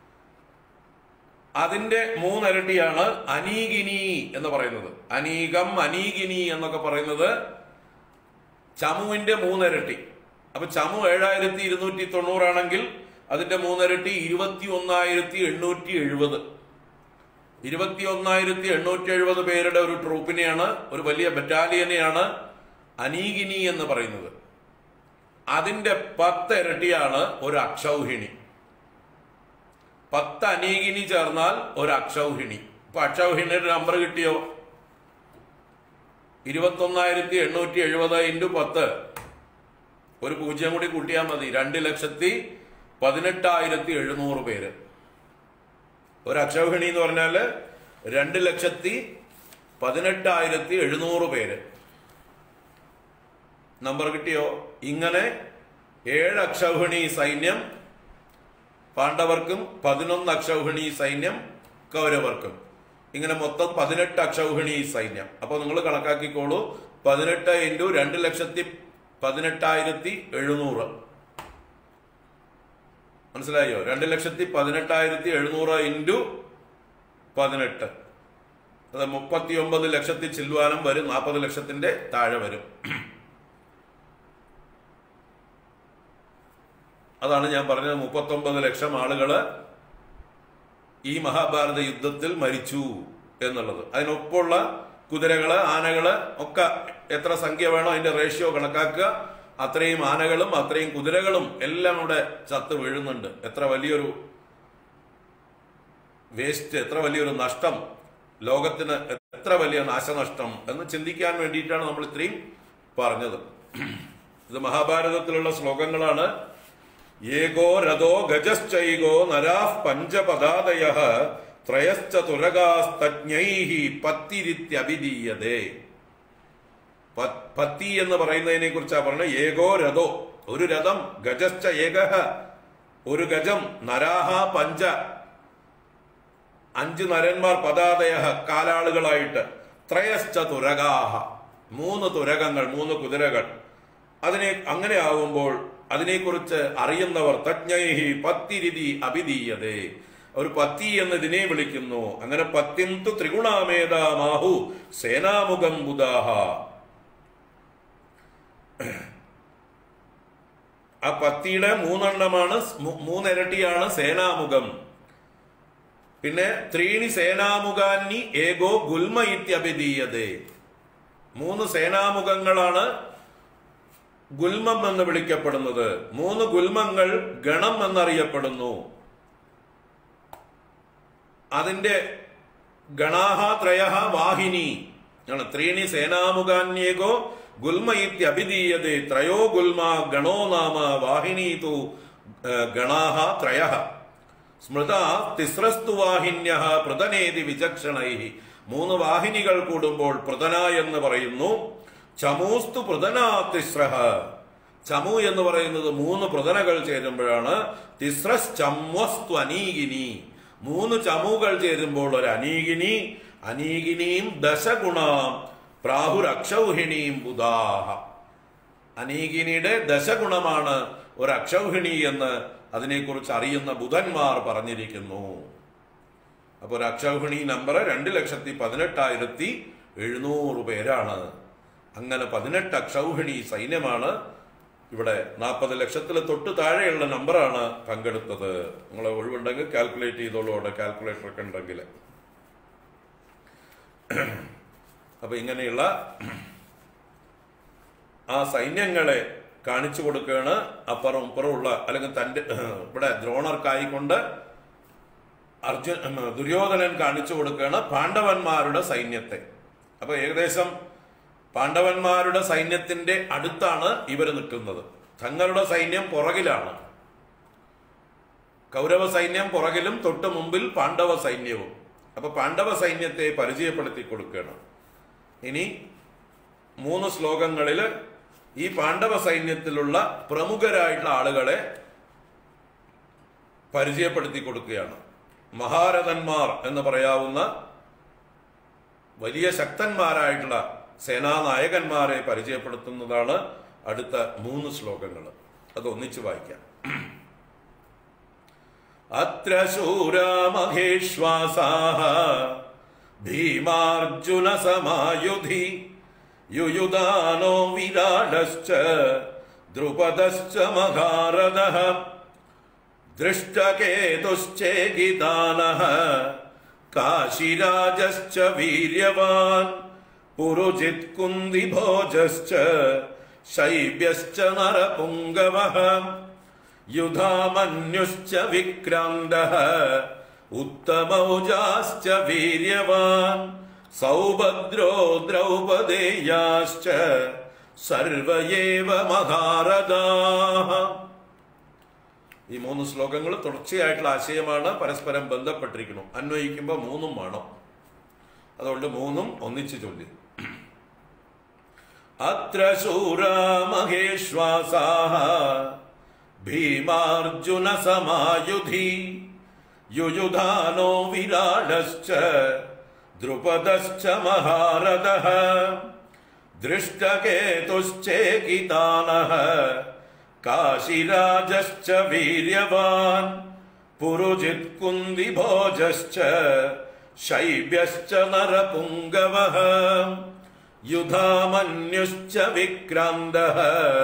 [SPEAKER 1] അതിന്റെ മൂന്നിരട്ടിയാണ് അനീകിനി എന്ന് പറയുന്നത് അനീകം അനീകിനി എന്നൊക്കെ പറയുന്നത് ചമുവിന്റെ മൂന്നിരട്ടി അപ്പൊ ചമു ഏഴായിരത്തി ഇരുന്നൂറ്റി തൊണ്ണൂറാണെങ്കിൽ അതിന്റെ മൂന്നിരട്ടി ഇരുപത്തി ഒന്നായിരത്തി എണ്ണൂറ്റി എഴുപത് ഇരുപത്തി ഒന്നായിരത്തി എണ്ണൂറ്റി എഴുപത് പേരുടെ ഒരു ട്രൂപ്പിനെയാണ് ഒരു വലിയ ബറ്റാലിയനെയാണ് അനീകിനി എന്ന് പറയുന്നത് അതിന്റെ പത്ത് ഇരട്ടിയാണ് ഒരു അക്ഷൗഹിണി പത്ത് അനീകിനി ചേർന്നാൽ ഒരു അക്ഷൗഹിണി ഇപ്പൊ അക്ഷൗഹിണിയുടെ നമ്പർ കിട്ടിയോ ഇരുപത്തൊന്നായിരത്തി എണ്ണൂറ്റി എഴുപത് ഇൻറ്റു പത്ത് ഒരു പൂജ്യം കൂടി കൂട്ടിയാൽ മതി രണ്ട് ലക്ഷത്തി പതിനെട്ടായിരത്തി എഴുന്നൂറ് പേര് ഒരു അക്ഷൗഹിണി എന്ന് പറഞ്ഞാൽ രണ്ട് ലക്ഷത്തി പതിനെട്ടായിരത്തി എഴുന്നൂറ് പേര് നമ്പർ കിട്ടിയോ ഇങ്ങനെ ഏഴ് അക്ഷൗഹിണി സൈന്യം പാണ്ഡവർക്കും പതിനൊന്ന് അക്ഷൗഹിണി സൈന്യം കൗരവർക്കും ഇങ്ങനെ മൊത്തം പതിനെട്ട് അക്ഷൗഹിണി സൈന്യം അപ്പോൾ നിങ്ങൾ കണക്കാക്കിക്കോളൂ പതിനെട്ട് ഇൻറ്റു രണ്ട് ലക്ഷത്തി പതിനെട്ടായിരത്തി എഴുന്നൂറ് മനസ്സിലായോ രണ്ട് ലക്ഷത്തി പതിനെട്ടായിരത്തി എഴുന്നൂറ് ഇൻറ്റു പതിനെട്ട് അത് മുപ്പത്തി ഒമ്പത് ലക്ഷത്തി ചില്ലുവാനും വരും നാൽപ്പത് ലക്ഷത്തിന്റെ താഴെ വരും അതാണ് ഞാൻ പറഞ്ഞത് മുപ്പത്തൊമ്പത് ലക്ഷം ആളുകള് ഈ മഹാഭാരത യുദ്ധത്തിൽ മരിച്ചു എന്നുള്ളത് അതിനൊപ്പമുള്ള കുതിരകള് ആനകള് ഒക്കെ എത്ര സംഖ്യ വേണോ അതിന്റെ റേഷ്യോ കണക്കാക്കുക അത്രയും ആനകളും അത്രയും കുതിരകളും എല്ലാം ഇവിടെ ചത്ത് വീഴുന്നുണ്ട് എത്ര വലിയൊരു വേസ്റ്റ് എത്ര വലിയൊരു നഷ്ടം ലോകത്തിന് എത്ര വലിയ നാശനഷ്ടം എന്ന് ചിന്തിക്കാൻ വേണ്ടിയിട്ടാണ് നമ്മൾ ഇത്രയും പറഞ്ഞത് ഇത് മഹാഭാരതത്തിലുള്ള ശ്ലോകങ്ങളാണ് ഏകോ രഥോ ഗജശ്ചൈകോ നരാഹ് പഞ്ചപദാദയ ത്രയശ്ച തുരകാസ്തജ്ഞൈഹി പത്തിരിത്യഭിധീയതേ പ- പത്തി എന്ന് പറയുന്നതിനെ കുറിച്ചാണ് പറഞ്ഞത് ഏകോ രഥോ ഒരു രഥം ഗജശ്ച ഏകഹ ഒരു ഗജം നരാഹ പഞ്ച അഞ്ച് നരന്മാർ പദാതയ കാലാളുകളായിട്ട് ത്രയശ്ച തുരകാഹ മൂന്ന് തുരകങ്ങൾ മൂന്ന് കുതിരകൾ അതിനെ അങ്ങനെ ആവുമ്പോൾ അതിനെക്കുറിച്ച് അറിയുന്നവർ തജ്ഞൈഹി പത്തിരിതി അഭിധീയതേ ഒരു പത്തി എന്ന് ഇതിനെ വിളിക്കുന്നു അങ്ങനെ പത്തിന്തു ത്രിഗുണാമേധാമാഹു സേനാമുഖം ബുധാഹ ആ പത്തിയുടെ മൂന്നെണ്ണമാണ് സ് മൂ- മൂന്നിരട്ടിയാണ് സേനാമുഖം പിന്നെ ത്രീണി സേനാമുഖാന്നി ഏകോ ഗുൽമ ഇത്യഭിധീയതേ മൂന്ന് സേനാമുഖങ്ങളാണ് ഗുൽമം എന്ന് വിളിക്കപ്പെടുന്നത് മൂന്ന് ഗുൽമങ്ങൾ ഗണം എന്നറിയപ്പെടുന്നു അതിന്റെ ഗണാഹ ത്രയ വാഹിനി ആണ് ത്രീണി സേനാമുഖാന്യേകോ ഗുൽമ ഇത്യഭിധീയതേ ത്രയോ ഗുൽമ ഗണോ നാമ വാഹിനി തു ഗണാഹ ത്രയ സ്മൃത തിസ്രസ്തു വാഹിന്യ പ്രതനേതി വിചക്ഷണൈ മൂന്ന് വാഹിനികൾ കൂടുമ്പോൾ പ്രതന എന്ന് പറയുന്നു ചമൂസ്തു പ്രതന തിസ്രഹ ചമു എന്ന് പറയുന്നത് മൂന്ന് പ്രതനകൾ ചേരുമ്പോഴാണ് തിസ്രസ് ചമ്വസ്തു അനീകിനി മൂന്ന് ചമുകൾ ചേരുമ്പോൾ ഒരു അനീകിനി അനീകിനിയും ദശഗുണാം പ്രാഹുരക്ഷൗഹിണിയും ബുധാഹ അനീകിനിയുടെ ദശഗുണമാണ് ഒരു അക്ഷൗഹിണി എന്ന് അതിനെക്കുറിച്ച് അറിയുന്ന ബുധന്മാർ പറഞ്ഞിരിക്കുന്നു അപ്പോൾ ഒരു അക്ഷൗഹിണി നമ്പർ രണ്ട് ലക്ഷത്തി പതിനെട്ടായിരത്തി എഴുന്നൂറ് പേരാണ് അങ്ങനെ പതിനെട്ട് അക്ഷൗഹിണി സൈന്യമാണ് ഇവിടെ നാൽപ്പത് ലക്ഷത്തിൽ തൊട്ട് താഴെയുള്ള നമ്പറാണ് പങ്കെടുത്തത് നിങ്ങൾ ഒഴിവുണ്ടെങ്കിൽ കാൽക്കുലേറ്റ് ചെയ്തോളൂ അവിടെ കാൽക്കുലേറ്റർ ഒക്കെ ഉണ്ടെങ്കിൽ അപ്പൊ ഇങ്ങനെയുള്ള ആ സൈന്യങ്ങളെ കാണിച്ചു കൊടുക്കുകയാണ് അപ്പുറം ഇപ്പുറമുള്ള അല്ലെങ്കിൽ തന്റെ ഇവിടെ ദ്രോണർക്കായിക്കൊണ്ട് അർജുൻ ദുര്യോധനൻ കാണിച്ചു കൊടുക്കുകയാണ് പാണ്ഡവന്മാരുടെ സൈന്യത്തെ അപ്പൊ ഏകദേശം പാണ്ഡവന്മാരുടെ സൈന്യത്തിന്റെ അടുത്താണ് ഇവർ നിൽക്കുന്നത് തങ്ങളുടെ സൈന്യം പുറകിലാണ് കൗരവ സൈന്യം പുറകിലും തൊട്ട് മുമ്പിൽ പാണ്ഡവ സൈന്യവും അപ്പൊ പാണ്ഡവ സൈന്യത്തെ പരിചയപ്പെടുത്തി കൊടുക്കണം ഇനി മൂന്ന് ശ്ലോകങ്ങളിൽ ഈ പാണ്ഡവ സൈന്യത്തിലുള്ള പ്രമുഖരായിട്ടുള്ള ആളുകളെ പരിചയപ്പെടുത്തി കൊടുക്കുകയാണ് മഹാരഥന്മാർ എന്ന് പറയാവുന്ന വലിയ ശക്തന്മാരായിട്ടുള്ള സേനാനായകന്മാരെ പരിചയപ്പെടുത്തുന്നതാണ് അടുത്ത മൂന്ന് ശ്ലോകങ്ങൾ അത് ഒന്നിച്ചു വായിക്കാം അത്ര ശൂരാമഹേശ്വാസാഹ ഭീമാർജുന സമായുധി യുയുധാനോ വിരാടശ്ച ദ്രുപദശ്ച മഹാരഥഃ ദൃഷ്ടകേതുശ്ചേകിതാനഃ കാശിരാജശ്ച വീര്യവാൻ പുരുജിത് കുന്തിഭോജശ്ച ശൈബ്യശ്ച നരപുങ്കവഃ യുധാമന്യുശ്ച വിക്രാന്തഃ ഉത്തമൗജാശ്ച വീര്യവാൻ സൗഭദ്രോ ദ്രൗപദേയാശ്ച സർവയേവ മഹാരഥാഃ ഈ മൂന്ന് ശ്ലോകങ്ങൾ തുടർച്ചയായിട്ടുള്ള ആശയമാണ് പരസ്പരം ബന്ധപ്പെട്ടിരിക്കണം അന്വയിക്കുമ്പോൾ മൂന്നും വേണം അതുകൊണ്ട് മൂന്നും ഒന്നിച്ചു ചൊല്ലി അത്ര ശൂരാമഹേശ്വാസാഹ ഭീമാർജുന സമായുധി യുയുധാനോ വിരാടശ്ച ദ്രുപദശ്ച മഹാരഥഃ ദൃഷ്ടകേതുശ്ചേകിതാനഃ കാശിരാജശ്ച വീര്യവാൻ പുരുജിത് കുന്തിഭോജശ്ച ശൈബ്യശ്ച നരപുങ്കവഃ യുധാമന്യുശ്ച വിക്രാന്തഃ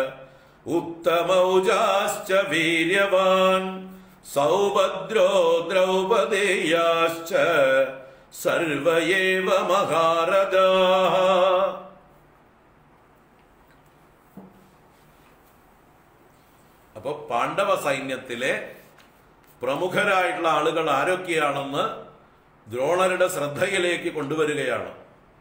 [SPEAKER 1] ഉത്തമൗജാശ്ച വീര്യവാൻ സൗഭദ്രോ ദ്രൗപദേയാശ്ച സർവ ഏവ മഹാരഥാः അപ്പൊ പാണ്ഡവ സൈന്യത്തിലെ പ്രമുഖരായിട്ടുള്ള ആളുകൾ ആരൊക്കെയാണെന്ന് ദ്രോണരുടെ ശ്രദ്ധയിലേക്ക് കൊണ്ടുവരികയാണ്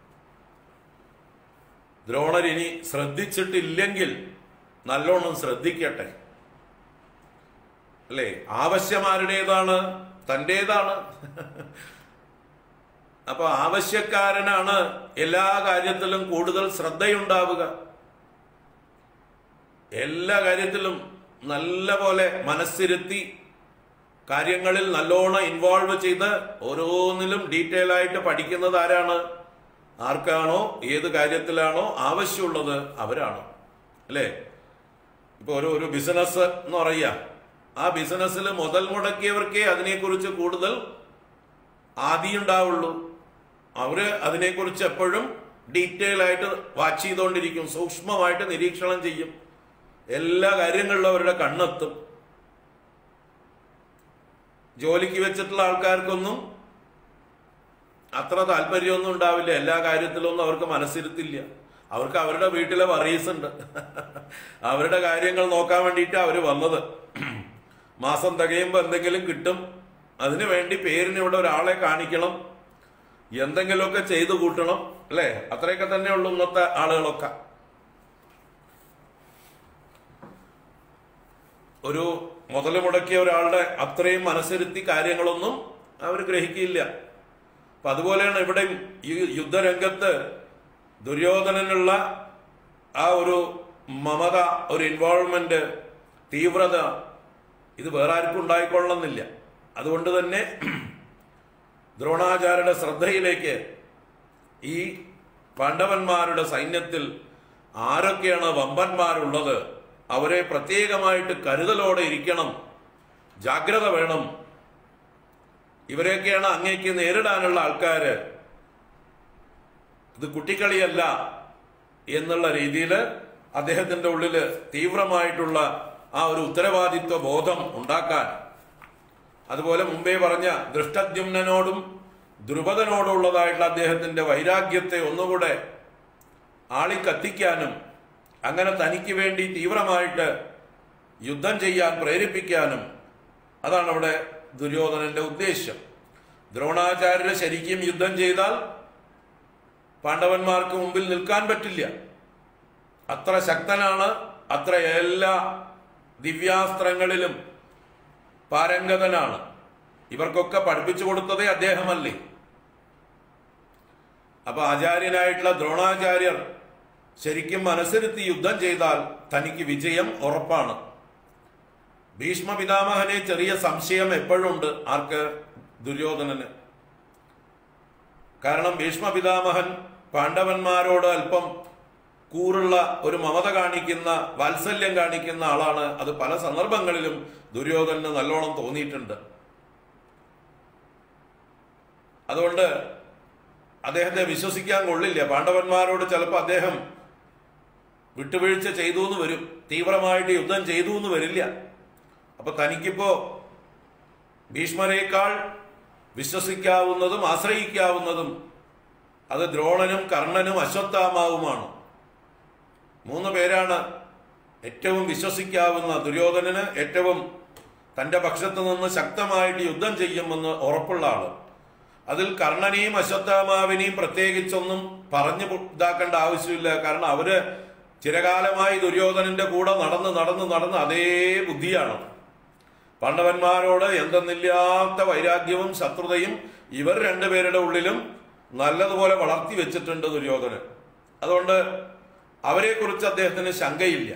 [SPEAKER 1] ദ്രോണർ ഇനി ശ്രദ്ധിച്ചിട്ടില്ലെങ്കിൽ നല്ലോണം ശ്രദ്ധിക്കട്ടെ അല്ലേ ആവശ്യമാരുടേതാണ് തൻ്റേതാണ് അപ്പൊ ആവശ്യക്കാരനാണ് എല്ലാ കാര്യത്തിലും കൂടുതൽ ശ്രദ്ധയുണ്ടാവുക എല്ലാ കാര്യത്തിലും നല്ല പോലെ മനസ്സിരുത്തി കാര്യങ്ങളിൽ നല്ലോണം ഇൻവോൾവ് ചെയ്ത് ഓരോന്നിലും ഡീറ്റെയിൽ ആയിട്ട് പഠിക്കുന്നത് ആരാണ് ആർക്കാണോ ഏത് കാര്യത്തിലാണോ ആവശ്യമുള്ളത് അവരാണ് അല്ലേ ഇപ്പൊ ഒരു ഒരു ബിസിനസ് എന്ന് പറയുക ആ ബിസിനസ്സിൽ മുതൽ മുടക്കിയവർക്കേ അതിനെക്കുറിച്ച് കൂടുതൽ ആദിയുണ്ടാവുള്ളൂ അവര് അതിനെക്കുറിച്ച് എപ്പോഴും ഡീറ്റെയിൽ ആയിട്ട് വാച്ച് ചെയ്തുകൊണ്ടിരിക്കും സൂക്ഷ്മമായിട്ട് നിരീക്ഷണം ചെയ്യും എല്ലാ കാര്യങ്ങളിലും അവരുടെ കണ്ണെത്തും ജോലിക്ക് വെച്ചിട്ടുള്ള ആൾക്കാർക്കൊന്നും അത്ര താല്പര്യമൊന്നും ഉണ്ടാവില്ല എല്ലാ കാര്യത്തിലൊന്നും അവർക്ക് മനസ്സിരുത്തില്ല അവർക്ക് അവരുടെ വീട്ടിലെ വറീസ് ഉണ്ട് അവരുടെ കാര്യങ്ങൾ നോക്കാൻ വേണ്ടിയിട്ട് അവർ വന്നത് മാസം തികയുമ്പോൾ എന്തെങ്കിലും കിട്ടും അതിനു വേണ്ടി പേരിന് ഇവിടെ ഒരാളെ കാണിക്കണം എന്തെങ്കിലുമൊക്കെ ചെയ്തു കൂട്ടണം അല്ലേ അത്രയൊക്കെ തന്നെ ഉള്ളൂ ഇന്നത്തെ ആളുകളൊക്കെ ഒരു മുതൽ മുടക്കിയ ഒരാളുടെ അത്രയും മനസ്സിരുത്തി കാര്യങ്ങളൊന്നും അവർ ഗ്രഹിക്കില്ല അപ്പൊ അതുപോലെയാണ് ഇവിടെ ഈ യുദ്ധരംഗത്ത് ദുര്യോധനനുള്ള ആ ഒരു മമത ഒരു ഇൻവോൾവ്മെന്റ് തീവ്രത ഇത് വേറെ ആർക്കും ഉണ്ടായിക്കൊള്ളണമെന്നില്ല അതുകൊണ്ട് തന്നെ ദ്രോണാചാര്യയുടെ ശ്രദ്ധയിലേക്ക് ഈ പാണ്ഡവന്മാരുടെ സൈന്യത്തിൽ ആരൊക്കെയാണ് വമ്പന്മാരുള്ളത് അവരെ പ്രത്യേകമായിട്ട് കരുതലോടെ ഇരിക്കണം ജാഗ്രത വേണം ഇവരെയൊക്കെയാണ് അങ്ങേക്ക് നേരിടാനുള്ള ആൾക്കാര് ഇത് കുട്ടിക്കളിയല്ല എന്നുള്ള രീതിയിൽ അദ്ദേഹത്തിന്റെ ഉള്ളില് തീവ്രമായിട്ടുള്ള ആ ഒരു ഉത്തരവാദിത്വ ബോധം ഉണ്ടാക്കാൻ അതുപോലെ മുമ്പേ പറഞ്ഞ ദൃഷ്ടദ്യുമ്നോടും ദ്രുപദനോടുള്ളതായിട്ടുള്ള അദ്ദേഹത്തിന്റെ വൈരാഗ്യത്തെ ഒന്നുകൂടെ ആളിക്കത്തിക്കാനും അങ്ങനെ തനിക്ക് വേണ്ടി തീവ്രമായിട്ട് യുദ്ധം ചെയ്യാൻ പ്രേരിപ്പിക്കാനും അതാണ് അവിടെ ദുര്യോധനന്റെ ഉദ്ദേശ്യം ദ്രോണാചാര്യരെ ശരിക്കും യുദ്ധം ചെയ്താൽ പാണ്ഡവന്മാർക്ക് മുമ്പിൽ നിൽക്കാൻ പറ്റില്ല അത്ര ശക്തനാണ് അത്ര എല്ലാ ദിവ്യാസ്ത്രങ്ങളിലും പാരംഗതനാണ് ഇവർക്കൊക്കെ പഠിപ്പിച്ചു കൊടുത്തതേ അദ്ദേഹമല്ലേ അപ്പൊ ആചാര്യനായിട്ടുള്ള ദ്രോണാചാര്യർ ശരിക്കും മനസ്സിരുത്തി യുദ്ധം ചെയ്താൽ തനിക്ക് വിജയം ഉറപ്പാണ് ഭീഷ്മ പിതാമഹനെ ചെറിയ സംശയം എപ്പോഴുണ്ട് ആർക്ക് ദുര്യോധനന് കാരണം ഭീഷ്മ പിതാമഹൻ പാണ്ഡവന്മാരോട് അല്പം കൂറുള്ള ഒരു മമത കാണിക്കുന്ന വാത്സല്യം കാണിക്കുന്ന ആളാണ് അത് പല സന്ദർഭങ്ങളിലും ദുര്യോധനന് നല്ലോണം തോന്നിയിട്ടുണ്ട് അതുകൊണ്ട് അദ്ദേഹത്തെ വിശ്വസിക്കാൻ കൊള്ളില്ല പാണ്ഡവന്മാരോട് ചിലപ്പോൾ അദ്ദേഹം വിട്ടുവീഴ്ച ചെയ്തു എന്ന് വരും തീവ്രമായിട്ട് യുദ്ധം ചെയ്തു എന്ന് വരില്ല അപ്പൊ തനിക്കിപ്പോ ഭീഷ്മരേക്കാൾ വിശ്വസിക്കാവുന്നതും ആശ്രയിക്കാവുന്നതും അത് ദ്രോണനും കർണനും അശ്വത്ഥാമാവുമാണ് മൂന്ന് പേരാണ് ഏറ്റവും വിശ്വസിക്കാവുന്ന ദുര്യോധനന് ഏറ്റവും തന്റെ പക്ഷത്തു നിന്ന് ശക്തമായിട്ട് യുദ്ധം ചെയ്യുമെന്ന് ഉറപ്പുള്ള ആള് അതിൽ കർണനെയും അശ്വത്ഥാമാവിനെയും പ്രത്യേകിച്ചൊന്നും പറഞ്ഞു ഇതാക്കേണ്ട ആവശ്യമില്ല കാരണം അവര് ചിരകാലമായി ദുര്യോധനന്റെ കൂടെ നടന്ന് നടന്ന് നടന്ന് അതേ ബുദ്ധിയാണ് പാണ്ഡവന്മാരോട് എന്തെന്നില്ലാത്ത വൈരാഗ്യവും ശത്രുതയും ഇവർ രണ്ടുപേരുടെ ഉള്ളിലും നല്ലതുപോലെ വളർത്തി വെച്ചിട്ടുണ്ട് ദുര്യോധനൻ അതുകൊണ്ട് അവരെക്കുറിച്ച് അദ്ദേഹത്തിന് ശങ്കയില്ല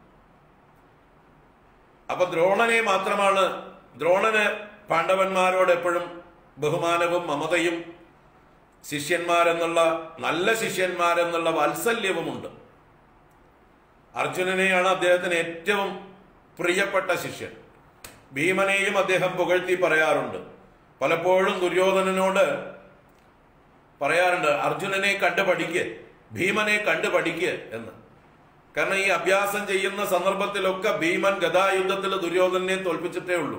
[SPEAKER 1] അപ്പൊ ദ്രോണനെ മാത്രമാണ് ദ്രോണന് പാണ്ഡവന്മാരോട് എപ്പോഴും ബഹുമാനവും മമതയും ശിഷ്യന്മാരെന്നുള്ള നല്ല ശിഷ്യന്മാരെന്നുള്ള വാത്സല്യവുമുണ്ട് അർജുനനെയാണ് അദ്ദേഹത്തിന് ഏറ്റവും പ്രിയപ്പെട്ട ശിഷ്യൻ ഭീമനെയും അദ്ദേഹം പുകഴ്ത്തി പറയാറുണ്ട് പലപ്പോഴും ദുര്യോധനനോട് പറയാറുണ്ട് അർജുനനെ കണ്ടു പഠിക്ക് ഭീമനെ കണ്ടു പഠിക്ക് എന്ന് കാരണം ഈ അഭ്യാസം ചെയ്യുന്ന സന്ദർഭത്തിലൊക്കെ ഭീമൻ ഗതായുദ്ധത്തിൽ ദുര്യോധനെ തോൽപ്പിച്ചിട്ടേ ഉള്ളൂ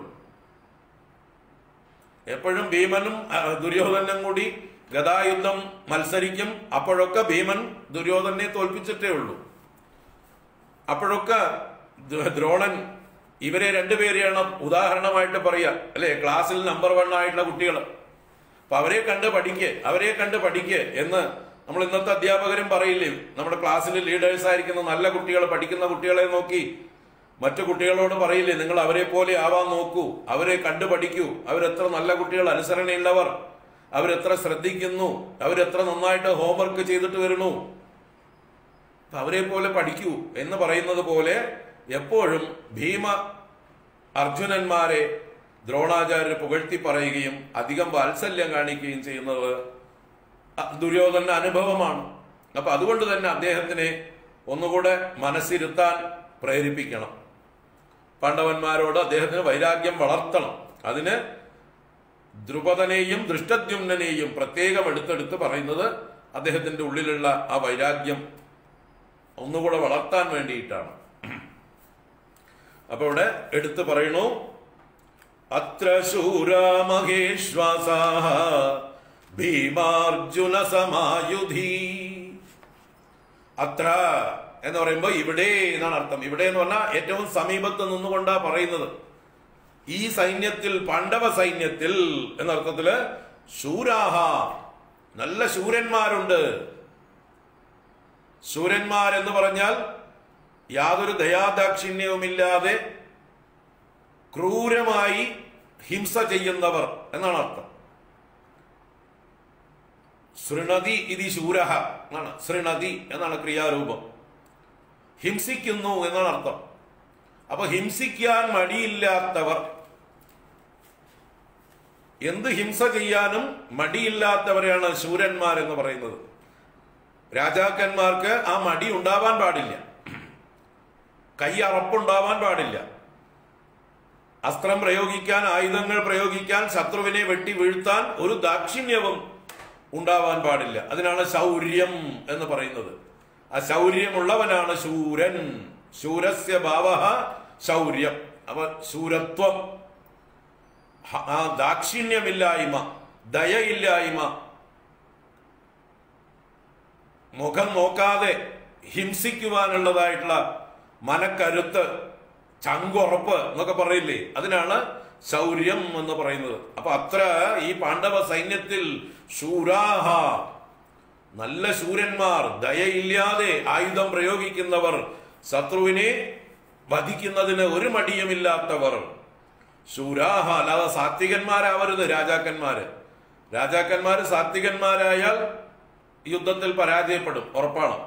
[SPEAKER 1] എപ്പോഴും ഭീമനും ആ, ദുര്യോധനും കൂടി ഗതായുദ്ധം മത്സരിക്കും അപ്പോഴൊക്കെ ഭീമൻ ദുര്യോധനെ തോൽപ്പിച്ചിട്ടേ ഉള്ളൂ അപ്പോഴൊക്കെ ദ്രോ- ദ്രോണൻ ഇവരെ രണ്ടുപേരെയാണ് ഉദാഹരണമായിട്ട് പറയുക അല്ലെ ക്ലാസ്സിൽ നമ്പർ വൺ ആയിട്ടുള്ള കുട്ടികൾ അപ്പൊ അവരെ കണ്ട് പഠിക്ക് അവരെ കണ്ട് പഠിക്ക് എന്ന് നമ്മൾ ഇന്നത്തെ അധ്യാപകരും പറയില്ലേ നമ്മുടെ ക്ലാസ്സിൽ ലീഡേഴ്സ് ആയിരിക്കുന്ന നല്ല കുട്ടികൾ പഠിക്കുന്ന കുട്ടികളെ നോക്കി മറ്റു കുട്ടികളോട് പറയില്ലേ നിങ്ങൾ അവരെ പോലെ ആവാൻ നോക്കൂ അവരെ കണ്ടു പഠിക്കൂ അവരെത്ര നല്ല കുട്ടികൾ അനുസരണയുള്ളവർ അവരെത്ര ശ്രദ്ധിക്കുന്നു അവരെത്ര നന്നായിട്ട് ഹോംവർക്ക് ചെയ്തിട്ട് വരുന്നു അപ്പൊ അവരെ പോലെ പഠിക്കൂ എന്ന് പറയുന്നത് പോലെ എപ്പോഴും ഭീമ അർജുനന്മാരെ ദ്രോണാചാര്യർ പുകഴ്ത്തി പറയുകയും അധികം വാത്സല്യം കാണിക്കുകയും ചെയ്യുന്നത് അ- ദുര്യോധന അനുഭവമാണ് അപ്പൊ അതുകൊണ്ട് തന്നെ അദ്ദേഹത്തിനെ ഒന്നുകൂടെ മനസ്സിരുത്താൻ പ്രേരിപ്പിക്കണം പാണ്ഡവന്മാരോട് അദ്ദേഹത്തിന് വൈരാഗ്യം വളർത്തണം അതിന് ദ്രുപദനെയും ദൃഷ്ടദ്യുമ്നെയും പ്രത്യേകം എടുത്തെടുത്ത് പറയുന്നത് അദ്ദേഹത്തിന്റെ ഉള്ളിലുള്ള ആ വൈരാഗ്യം ഒന്നുകൂടെ വളർത്താൻ വേണ്ടിയിട്ടാണ് അപ്പൊ ഇവിടെ എടുത്തു പറയണു അത്ര ശൂരാമഹേശ്വാസ ഭീമാർജുന സമായുധി അത്ര എന്ന് പറയുമ്പോൾ ഇവിടെ എന്നാണ് അർത്ഥം ഇവിടെ എന്ന് പറഞ്ഞാൽ ഏറ്റവും സമീപത്ത് നിന്നുകൊണ്ടാ പറയുന്നത് ഈ സൈന്യത്തിൽ പാണ്ഡവ സൈന്യത്തിൽ എന്നർത്ഥത്തില് ശൂരാഹ നല്ല ശൂരന്മാരുണ്ട് ശൂരന്മാരെന്ന് പറഞ്ഞാൽ യാതൊരു ദയാദാക്ഷിണ്യവുമില്ലാതെ ക്രൂരമായി ഹിംസ ചെയ്യുന്നവർ എന്നാണ് അർത്ഥം ശൃണതി ഇതി ശൂരഹ എന്നാണ് ശൃണതി എന്നാണ് ക്രിയാരൂപം ഹിംസിക്കുന്നു എന്നാണ് അർത്ഥം അപ്പൊ ഹിംസിക്കാൻ മടിയില്ലാത്തവർ എന്ത് ഹിംസ ചെയ്യാനും മടിയില്ലാത്തവരെയാണ് ശൂരന്മാരെന്ന് പറയുന്നത് രാജാക്കന്മാർക്ക് ആ മടി ഉണ്ടാവാൻ പാടില്ല കൈ അറപ്പുണ്ടാവാൻ പാടില്ല അസ്ത്രം പ്രയോഗിക്കാൻ ആയുധങ്ങൾ പ്രയോഗിക്കാൻ ശത്രുവിനെ വെട്ടി വീഴ്ത്താൻ ഒരു ദാക്ഷിണ്യവും ഉണ്ടാവാൻ പാടില്ല അതിനാണ് ശൗര്യം എന്ന് പറയുന്നത് ആ ശൗര്യമുള്ളവനാണ് ശൂരൻ ശൂരസ്യ ഭാവ ശൗര്യം അവ ശൂരത്വം ഹ- ആ ദാക്ഷിണ്യമില്ലായ്മ ദയയില്ലായ്മ മുഖം നോക്കാതെ ഹിംസിക്കുവാനുള്ളതായിട്ടുള്ള മനക്കരുത്ത് ചങ്കുറപ്പ് എന്നൊക്കെ പറയില്ലേ അതിനാണ് ശൗര്യം എന്ന് പറയുന്നത് അപ്പൊ അത്ര ഈ പാണ്ഡവ സൈന്യത്തിൽ ശൂരാഹ നല്ല ശൂരന്മാർ ദയയില്ലാതെ ആയുധം പ്രയോഗിക്കുന്നവർ ശത്രുവിനെ വധിക്കുന്നതിന് ഒരു മടിയുമില്ലാത്തവർ ശൂരാഹ അല്ലാതെ സാത്വികന്മാരാവരുത് രാജാക്കന്മാര് രാജാക്കന്മാര് സാത്വികന്മാരായാൽ യുദ്ധത്തിൽ പരാജയപ്പെടും ഉറപ്പാണ്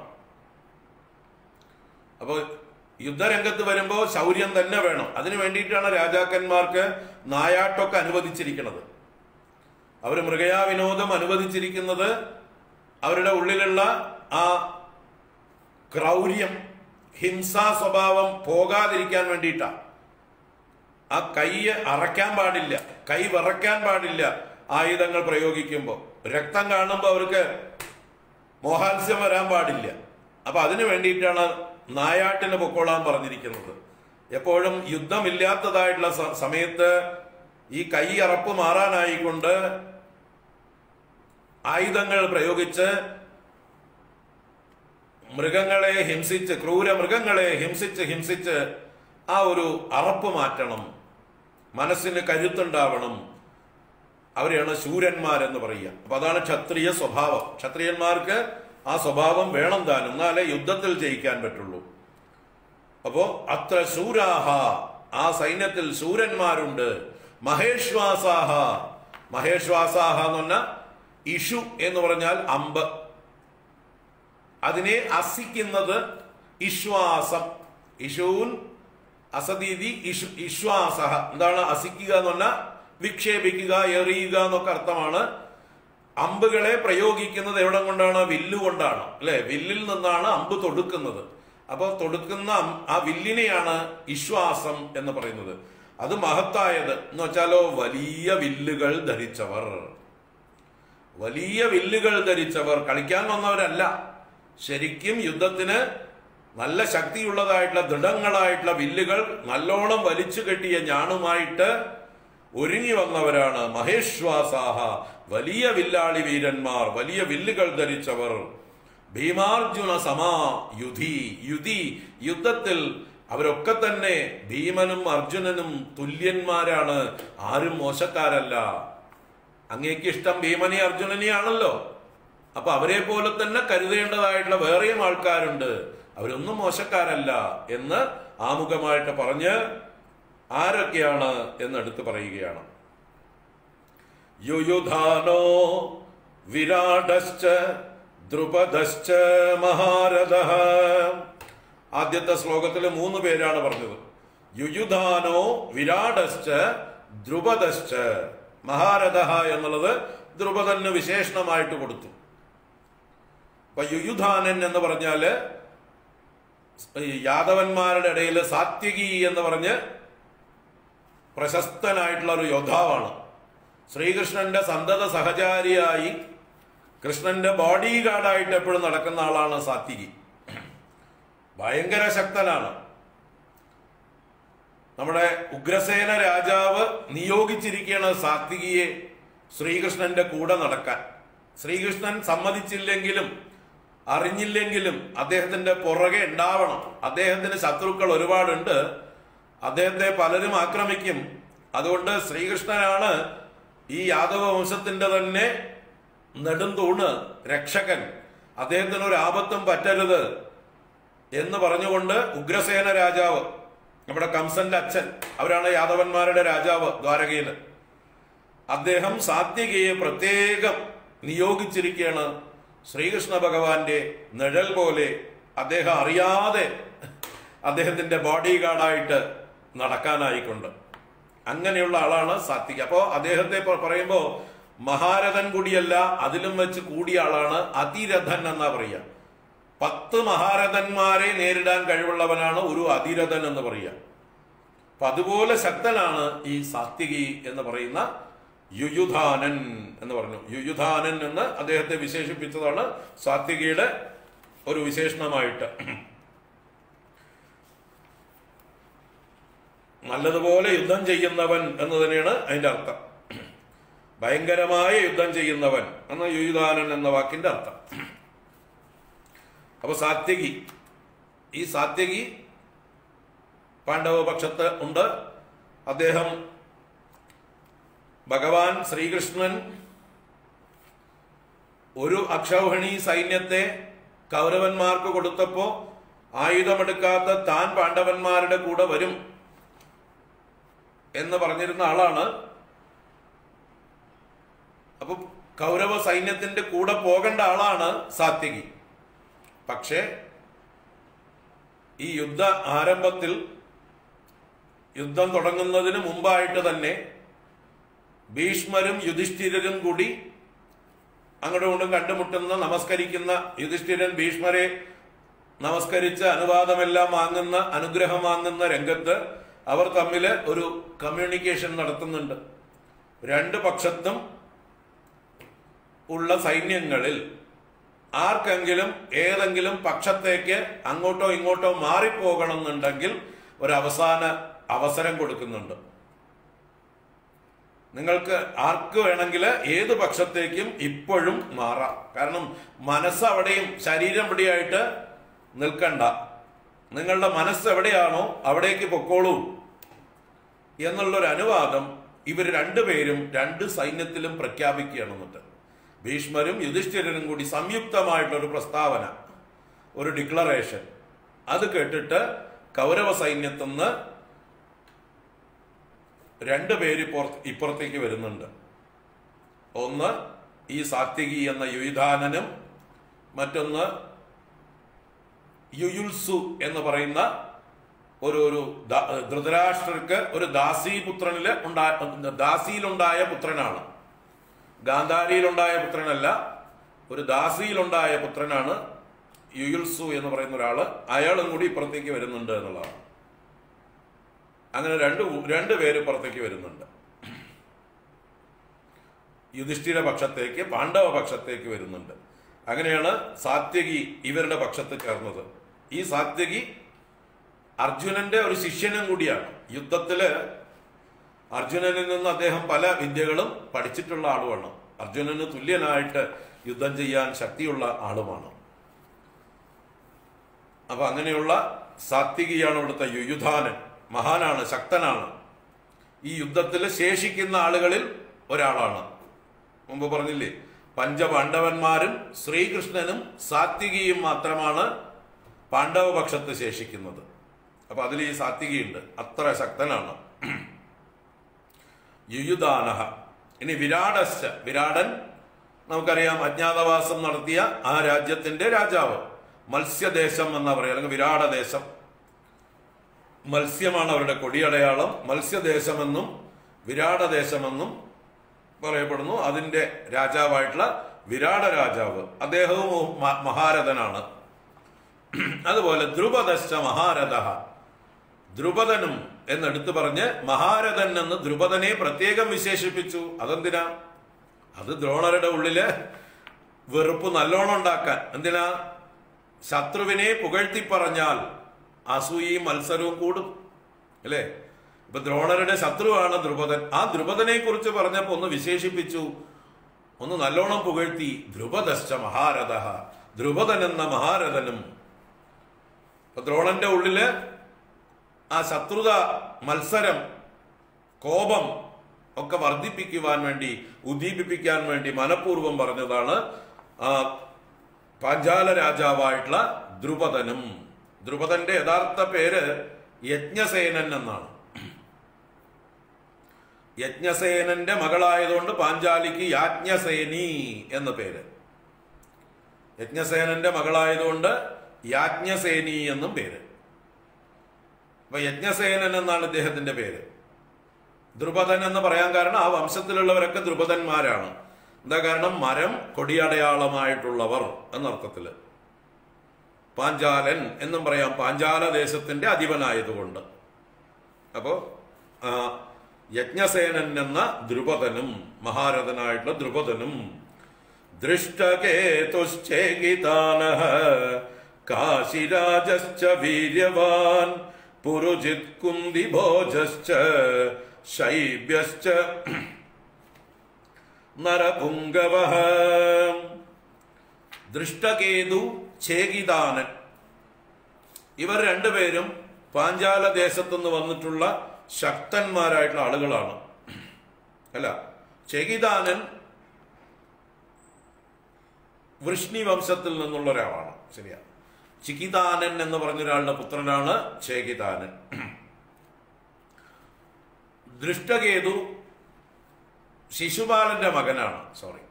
[SPEAKER 1] അപ്പോൾ യുദ്ധരംഗത്ത് വരുമ്പോൾ ശൗര്യം തന്നെ വേണം അതിനു വേണ്ടിയിട്ടാണ് രാജാക്കന്മാർക്ക് നായാട്ടൊക്കെ അനുവദിച്ചിരിക്കുന്നത് അവർ മൃഗയാ വിനോദം അനുവദിച്ചിരിക്കുന്നത് അവരുടെ ഉള്ളിലുള്ള ആ ക്രൗര്യം ഹിംസാ സ്വഭാവം പോകാതിരിക്കാൻ വേണ്ടിയിട്ടാണ് ആ കൈ അറയ്ക്കാൻ പാടില്ല കൈ വിറയ്ക്കാൻ പാടില്ല ആയുധങ്ങൾ പ്രയോഗിക്കുമ്പോൾ രക്തം കാണുമ്പോൾ അവർക്ക് മോഹാത്സ്യം വരാൻ പാടില്ല അപ്പൊ അതിനു വേണ്ടിയിട്ടാണ് നായാട്ടിന് പൊക്കോളാൻ പറഞ്ഞിരിക്കുന്നത് എപ്പോഴും യുദ്ധമില്ലാത്തതായിട്ടുള്ള സ- സമയത്ത് ഈ കൈ അറപ്പ് മാറാനായിക്കൊണ്ട് ആയുധങ്ങൾ പ്രയോഗിച്ച് മൃഗങ്ങളെ ഹിംസിച്ച് ക്രൂര മൃഗങ്ങളെ ഹിംസിച്ച് ഹിംസിച്ച് ആ ഒരു അറപ്പ് മാറ്റണം മനസ്സിന് കരുത്തുണ്ടാവണം അവരെയാണ് ശൂരന്മാരെന്ന് പറയുക അപ്പൊ അതാണ് ക്ഷത്രിയ സ്വഭാവം ക്ഷത്രിയന്മാർക്ക് ആ സ്വഭാവം വേണം താനും എന്നാലേ യുദ്ധത്തിൽ ജയിക്കാൻ പറ്റുള്ളൂ അപ്പോ അത്ര ശൂരാഹ ആ സൈന്യത്തിൽ ശൂരന്മാരുണ്ട് മഹേശ്വാസാഹ മഹേശ്വാസാഹ എന്ന് പറഞ്ഞാൽ ഇഷു എന്ന് പറഞ്ഞാൽ അമ്പ് അതിനെ അസിക്കുന്നത് ഇശ്വാസം ഇഷൂൻ അസതീതി ഇഷു ഇശ്വാസ എന്താണ് അസിക്കുക എന്ന് പറഞ്ഞാൽ വിക്ഷേപിക്കുക എറിയുക എന്നൊക്കെ അർത്ഥമാണ് അമ്പുകളെ പ്രയോഗിക്കുന്നത് എവിടെ കൊണ്ടാണ് വില്ല് കൊണ്ടാണ് അല്ലെ വില്ലിൽ നിന്നാണ് അമ്പ് തൊടുക്കുന്നത് അപ്പോൾ തൊടുക്കുന്ന അം- ആ വില്ലിനെയാണ് വിശ്വാസം എന്ന് പറയുന്നത് അത് മഹത്തായത് എന്ന് വെച്ചാലോ വലിയ വില്ലുകൾ ധരിച്ചവർ വലിയ വില്ലുകൾ ധരിച്ചവർ കളിക്കാൻ വന്നവരല്ല ശരിക്കും യുദ്ധത്തിന് നല്ല ശക്തിയുള്ളതായിട്ടുള്ള ദൃഢങ്ങളായിട്ടുള്ള വില്ലുകൾ നല്ലോണം വലിച്ചു കെട്ടിയ ഞാണുമായിട്ട് ഒരുങ്ങി വന്നവരാണ് മഹേശ്വാസാഹ വലിയ വില്ലാളി വീരന്മാർ വലിയ വില്ലുകൾ ധരിച്ചവർ ഭീമാർജുന സമാ യുധി യുധി യുദ്ധത്തിൽ അവരൊക്കെ തന്നെ ഭീമനും അർജുനനും തുല്യന്മാരാണ് ആരും മോശക്കാരല്ല അങ്ങേക്ക് ഇഷ്ടം ഭീമനെ അർജുനനെയാണല്ലോ അപ്പൊ അവരെ പോലെ തന്നെ കരുതേണ്ടതായിട്ടുള്ള വേറെയും ആൾക്കാരുണ്ട് അവരൊന്നും മോശക്കാരല്ല എന്ന് ആമുഖമായിട്ട് പറഞ്ഞ് ആരൊക്കെയാണ് എന്ന് എടുത്തു പറയുകയാണ് യുയുധാനോ വിരാടശ്ച ദ്രുപദശ്ച മഹാരഥ ആദ്യത്തെ ശ്ലോകത്തിൽ മൂന്ന് പേരാണ് പറഞ്ഞത് യുയുധാനോ വിരാടശ്ച ദ്രുപദശ്ച മഹാരഥ എന്നുള്ളത് ദ്രുപദന് വിശേഷണമായിട്ട് കൊടുത്തു അപ്പൊ യുയുധാനൻ എന്ന് പറഞ്ഞാല് ഈ യാദവന്മാരുടെ ഇടയിൽ സാത്വികി എന്ന് പറഞ്ഞ് പ്രശസ്തനായിട്ടുള്ള ഒരു യോദ്ധാവാണ് ശ്രീകൃഷ്ണന്റെ സന്തത സഹചാരിയായി കൃഷ്ണന്റെ ബോഡി ഗാർഡായിട്ട് എപ്പോഴും നടക്കുന്ന ആളാണ് സാത്വികി ഭയങ്കര ശക്തനാണ് നമ്മുടെ ഉഗ്രസേന രാജാവ് നിയോഗിച്ചിരിക്കുകയാണ് സാത്വികിയെ ശ്രീകൃഷ്ണന്റെ കൂടെ നടക്കാൻ ശ്രീകൃഷ്ണൻ സമ്മതിച്ചില്ലെങ്കിലും അറിഞ്ഞില്ലെങ്കിലും അദ്ദേഹത്തിന്റെ പുറകെ ഉണ്ടാവണം അദ്ദേഹത്തിന് ശത്രുക്കൾ ഒരുപാടുണ്ട് അദ്ദേഹത്തെ പലരും ആക്രമിക്കും അതുകൊണ്ട് ശ്രീകൃഷ്ണനാണ് ഈ യാദവ വംശത്തിന്റെ തന്നെ നെടുന്തൂണ് രക്ഷകൻ അദ്ദേഹത്തിന് ഒരു ആപത്തും പറ്റരുത് എന്ന് പറഞ്ഞുകൊണ്ട് ഉഗ്രസേന രാജാവ് നമ്മുടെ കംസന്റെ അച്ഛൻ അവരാണ് യാദവന്മാരുടെ രാജാവ് ദ്വാരകയില് അദ്ദേഹം സാത്വികയെ പ്രത്യേകം നിയോഗിച്ചിരിക്കുകയാണ് ശ്രീകൃഷ്ണ ഭഗവാന്റെ നിഴൽ പോലെ അദ്ദേഹം അറിയാതെ അദ്ദേഹത്തിന്റെ ബോഡി ഗാർഡായിട്ട് നടക്കാനായിക്കൊണ്ട് അങ്ങനെയുള്ള ആളാണ് സാത്വിക അപ്പോൾ അദ്ദേഹത്തെ പ- പറയുമ്പോൾ മഹാരഥൻ കൂടിയല്ല അതിലും വെച്ച് കൂടിയ ആളാണ് അതിരഥൻ എന്നാ പറയുക പത്ത് മഹാരഥന്മാരെ നേരിടാൻ കഴിവുള്ളവനാണ് ഒരു അതിരഥൻ എന്ന് പറയുക അപ്പൊ അതുപോലെ ശക്തനാണ് ഈ സാത്വികി എന്ന് പറയുന്ന യുയുധാനൻ എന്ന് പറഞ്ഞു യുയുധാനൻ എന്ന് അദ്ദേഹത്തെ വിശേഷിപ്പിച്ചതാണ് സാത്വികിയുടെ ഒരു വിശേഷണമായിട്ട് നല്ലതുപോലെ യുദ്ധം ചെയ്യുന്നവൻ എന്ന് തന്നെയാണ് അതിന്റെ അർത്ഥം ഭയങ്കരമായ യുദ്ധം ചെയ്യുന്നവൻ എന്ന യുയുധാനൻ എന്ന വാക്കിന്റെ അർത്ഥം അപ്പൊ സാത്വികി ഈ സാത്വികി പാണ്ഡവ പക്ഷത്ത് ഉണ്ട് അദ്ദേഹം ഭഗവാൻ ശ്രീകൃഷ്ണൻ ഒരു അക്ഷൗഹിണി സൈന്യത്തെ കൗരവന്മാർക്ക് കൊടുത്തപ്പോ ആയുധമെടുക്കാത്ത താൻ പാണ്ഡവന്മാരുടെ കൂടെ വരും എന്ന് പറഞ്ഞിരുന്ന ആളാണ് അപ്പൊ കൗരവ സൈന്യത്തിന്റെ കൂടെ പോകേണ്ട ആളാണ് സാത്വികി പക്ഷേ ഈ യുദ്ധ ആരംഭത്തിൽ യുദ്ധം തുടങ്ങുന്നതിന് മുമ്പായിട്ട് തന്നെ ഭീഷ്മരും യുധിഷ്ഠിരരും കൂടി അങ്ങോട്ടും ഇങ്ങോട്ടും കണ്ടുമുട്ടുന്ന നമസ്കരിക്കുന്ന യുധിഷ്ഠിരൻ ഭീഷ്മരെ നമസ്കരിച്ച് അനുവാദമെല്ലാം വാങ്ങുന്ന അനുഗ്രഹം വാങ്ങുന്ന രംഗത്ത് അവർ തമ്മിൽ ഒരു കമ്മ്യൂണിക്കേഷൻ നടത്തുന്നുണ്ട് രണ്ട് പക്ഷത്തും ഉള്ള സൈന്യങ്ങളിൽ ആർക്കെങ്കിലും ഏതെങ്കിലും പക്ഷത്തേക്ക് അങ്ങോട്ടോ ഇങ്ങോട്ടോ മാറിപ്പോകണം എന്നുണ്ടെങ്കിൽ ഒരു അവസാന അവസരം കൊടുക്കുന്നുണ്ട് നിങ്ങൾക്ക് ആർക്ക് വേണമെങ്കിൽ ഏത് പക്ഷത്തേക്കും ഇപ്പോഴും മാറാം കാരണം മനസ്സ് അവിടെയും ശരീരം ഇവിടെയായിട്ട് നിൽക്കണ്ട നിങ്ങളുടെ മനസ്സ് എവിടെയാണോ അവിടേക്ക് പൊക്കോളൂ എന്നുള്ളൊരു അനുവാദം ഇവർ രണ്ടുപേരും രണ്ട് സൈന്യത്തിലും പ്രഖ്യാപിക്കുകയാണ് എന്നിട്ട് ഭീഷ്മരും യുധിഷ്ഠിരനും കൂടി സംയുക്തമായിട്ടൊരു പ്രസ്താവന ഒരു ഡിക്ലറേഷൻ അത് കേട്ടിട്ട് കൗരവ സൈന്യത്തിൽ നിന്ന് രണ്ട് പേര് ഇപ്പുറ- ഇപ്പുറത്തേക്ക് വരുന്നുണ്ട് ഒന്ന് ഈ സാത്വികി എന്ന യുയുധാനനും മറ്റൊന്ന് യുയുൽസു എന്ന് പറയുന്ന ഒരു ഒരു ദാ- ധൃതരാഷ്ട്രർക്ക് ഒരു ദാസീപുത്രനില് ഉണ്ടായ ദാസിയിലുണ്ടായ പുത്രനാണ് ഗാന്ധാരിയിലുണ്ടായ പുത്രനല്ല ഒരു ദാസിയിലുണ്ടായ പുത്രനാണ് യുയുൽസു എന്ന് പറയുന്ന ഒരാള് അയാളും കൂടി ഇപ്പുറത്തേക്ക് വരുന്നുണ്ട് എന്നുള്ളതാണ് അങ്ങനെ രണ്ട് കൂ- രണ്ട് പേര് പുറത്തേക്ക് വരുന്നുണ്ട് യുധിഷ്ഠിര പക്ഷത്തേക്ക് പാണ്ഡവ പക്ഷത്തേക്ക് വരുന്നുണ്ട് അങ്ങനെയാണ് സാത്യകി ഇവരുടെ പക്ഷത്ത് ചേർന്നത് ഈ സാത്യകി അർജുനന്റെ ഒരു ശിഷ്യനും കൂടിയാണ് യുദ്ധത്തില് അർജുനനിൽ നിന്ന് അദ്ദേഹം പല വിദ്യകളും പഠിച്ചിട്ടുള്ള ആളുമാണ് അർജുനന് തുല്യനായിട്ട് യുദ്ധം ചെയ്യാൻ ശക്തിയുള്ള ആളുമാണ് അപ്പൊ അങ്ങനെയുള്ള സാത്വികിയാണ് ഇവിടുത്തെ യുയുധാനൻ മഹാനാണ് ശക്തനാണ് ഈ യുദ്ധത്തിൽ ശേഷിക്കുന്ന ആളുകളിൽ ഒരാളാണ് മുമ്പ് പറഞ്ഞില്ലേ പഞ്ചപാണ്ഡവന്മാരും ശ്രീകൃഷ്ണനും സാത്വികിയും മാത്രമാണ് പാണ്ഡവ പക്ഷത്ത് ശേഷിക്കുന്നത് അപ്പൊ അതിൽ ഈ സാത്വികിയുണ്ട് അത്ര ശക്തനാണ് യുയുധാനഹ ഇനി വിരാടശ്ച വിരാടൻ നമുക്കറിയാം അജ്ഞാതവാസം നടത്തിയ ആ രാജ്യത്തിന്റെ രാജാവ് മത്സ്യദേശം എന്നാ പറയുക അല്ലെങ്കിൽ വിരാടദേശം മത്സ്യമാണ് അവരുടെ കൊടിയടയാളം മത്സ്യദേശമെന്നും വിരാടദേശമെന്നും പറയപ്പെടുന്നു അതിന്റെ രാജാവായിട്ടുള്ള വിരാട രാജാവ് അദ്ദേഹവും മ- മഹാരഥനാണ് അതുപോലെ ധ്രുപദശ്ച മഹാരഥ ധ്രുപദനും എന്നെടുത്തു പറഞ്ഞ് മഹാരഥൻ എന്ന് ധ്രുപദനെ പ്രത്യേകം വിശേഷിപ്പിച്ചു അതെന്തിനാ അത് ദ്രോണരുടെ ഉള്ളില് വെറുപ്പ് നല്ലോണം ഉണ്ടാക്കാൻ എന്തിനാ ശത്രുവിനെ പുകഴ്ത്തി പറഞ്ഞാൽ അസൂയയും മത്സരവും കൂടും അല്ലേ ഇപ്പൊ ദ്രോണരുടെ ശത്രുവാണ് ദ്രുപദൻ ആ ദ്രുപദനെ കുറിച്ച് പറഞ്ഞപ്പോ ഒന്ന് വിശേഷിപ്പിച്ചു ഒന്ന് നല്ലോണം പുകഴ്ത്തി ധ്രുപദശ്ച മഹാരഥ ധ്രുപദൻ എന്ന മഹാരഥനും ഇപ്പൊ ദ്രോണന്റെ ഉള്ളില് ആ ശത്രുത മത്സരം കോപം ഒക്കെ വർദ്ധിപ്പിക്കുവാൻ വേണ്ടി ഉദ്ദീപിപ്പിക്കാൻ വേണ്ടി മനഃപൂർവ്വം പറഞ്ഞതാണ് ആ പാഞ്ചാല രാജാവായിട്ടുള്ള ദ്രുപദനും ദ്രുപദന്റെ യഥാർത്ഥ പേര് യജ്ഞസേനൻ എന്നാണ് യജ്ഞസേനന്റെ മകളായതുകൊണ്ട് പാഞ്ചാലിക്ക് യാജ്ഞസേനി എന്ന പേര് യജ്ഞസേനന്റെ മകളായതുകൊണ്ട് യാജ്ഞസേനി എന്നും പേര് അപ്പൊ യജ്ഞസേനൻ എന്നാണ് ഇദ്ദേഹത്തിന്റെ പേര് ദ്രുപദൻ എന്ന് പറയാൻ കാരണം ആ വംശത്തിലുള്ളവരൊക്കെ ദ്രുപദന്മാരാണ് എന്താ കാരണം മരം കൊടിയടയാളമായിട്ടുള്ളവർ എന്നർത്ഥത്തില് പാഞ്ചാലൻ എന്നും പറയാം പാഞ്ചാല ദേശത്തിന്റെ അധിപനായതുകൊണ്ട് അപ്പോ ആ, യജ്ഞസേനൻ എന്ന ദ്രുപദനും മഹാരഥനായിട്ടുള്ള ദ്രുപദനും ദൃഷ്ടകേതുശ്ചേകിതാനഃ കാശിരാജശ്ച വീര്യവാൻ പുരുജിത് കുന്തിഭോജശ്ച ശൈബ്യശ്ച നരപുങ്കവഃ ദൃഷ്ടകേതു ഛേകിതാനൻ ഇവർ രണ്ടുപേരും പാഞ്ചാല ദേശത്തുനിന്ന് വന്നിട്ടുള്ള ശക്തന്മാരായിട്ടുള്ള ആളുകളാണ് അല്ല ഛേകിതാനൻ വൃഷ്ണി വംശത്തിൽ നിന്നുള്ള ഒരാളാണ് ശരിയാ ചികിതാനൻ എന്ന് പറഞ്ഞൊരാളുടെ പുത്രനാണ് ഛേകിതാനൻ ദൃഷ്ടകേതു ശിശുപാലന്റെ മകനാണ് സോറി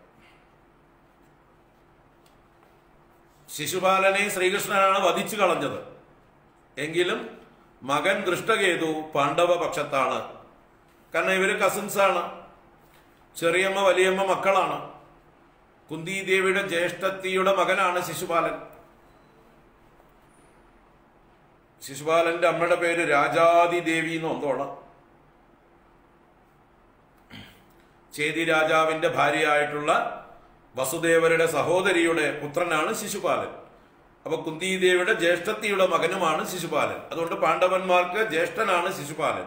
[SPEAKER 1] ശിശുപാലനെ ശ്രീകൃഷ്ണനാണ് വധിച്ചു കളഞ്ഞത് എങ്കിലും മകൻ ദൃഷ്ടകേതു പാണ്ഡവ പക്ഷത്താണ് കാരണം ഇവര് കസിൻസ് ആണ് ചെറിയമ്മ വലിയമ്മ മക്കളാണ് കുന്തിദേവിയുടെ ജ്യേഷ്ഠത്തിയുടെ മകനാണ് ശിശുപാലൻ ശിശുപാലന്റെ അമ്മയുടെ പേര് രാജാതിദേവി എന്ന് ഒന്നോണ് ചേതി രാജാവിന്റെ ഭാര്യയായിട്ടുള്ള വസുദേവരുടെ സഹോദരിയുടെ പുത്രനാണ് ശിശുപാലൻ അപ്പൊ കുന്തിദേവിയുടെ ജ്യേഷ്ഠത്തിയുടെ മകനുമാണ് ശിശുപാലൻ അതുകൊണ്ട് പാണ്ഡവന്മാർക്ക് ജ്യേഷ്ഠനാണ് ശിശുപാലൻ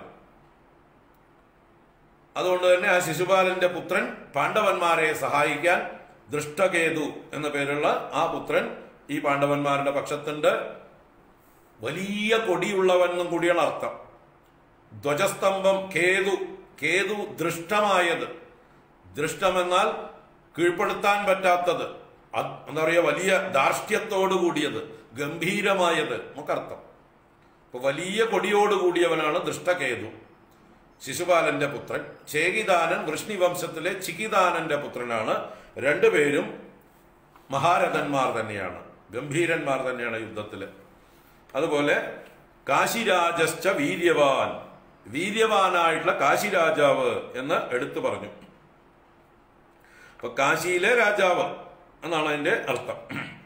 [SPEAKER 1] അതുകൊണ്ട് തന്നെ ആ ശിശുപാലന്റെ പുത്രൻ പാണ്ഡവന്മാരെ സഹായിക്കാൻ ദൃഷ്ടകേതു എന്ന പേരുള്ള ആ പുത്രൻ ഈ പാണ്ഡവന്മാരുടെ പക്ഷത്തുണ്ട് വലിയ കൊടിയുള്ളവൻ എന്നും കൂടിയാണ് അർത്ഥം ധ്വജസ്തംഭം കേതു കേതു ദൃഷ്ടമായത് ദൃഷ്ടമെന്നാൽ കീഴ്പ്പെടുത്താൻ പറ്റാത്തത് അത് എന്താ പറയുക വലിയ ധാർഷ്ട്യത്തോടു കൂടിയത് ഗംഭീരമായത് നമുക്കർത്ഥം അപ്പൊ വലിയ കൊടിയോട് കൂടിയവനാണ് ദൃഷ്ടകേതു ശിശുപാലന്റെ പുത്രൻ ചേകിദാനൻ വൃഷ്ണി വംശത്തിലെ ചികിദാനന്റെ പുത്രനാണ് രണ്ടുപേരും മഹാരഥന്മാർ തന്നെയാണ് ഗംഭീരന്മാർ തന്നെയാണ് യുദ്ധത്തില് അതുപോലെ കാശിരാജശ്ച വീര്യവാൻ വീര്യവാനായിട്ടുള്ള കാശിരാജാവ് എന്ന് എടുത്തു പറഞ്ഞു അപ്പൊ കാശിയിലെ രാജാവ് എന്നാണ് അതിന്റെ അർത്ഥം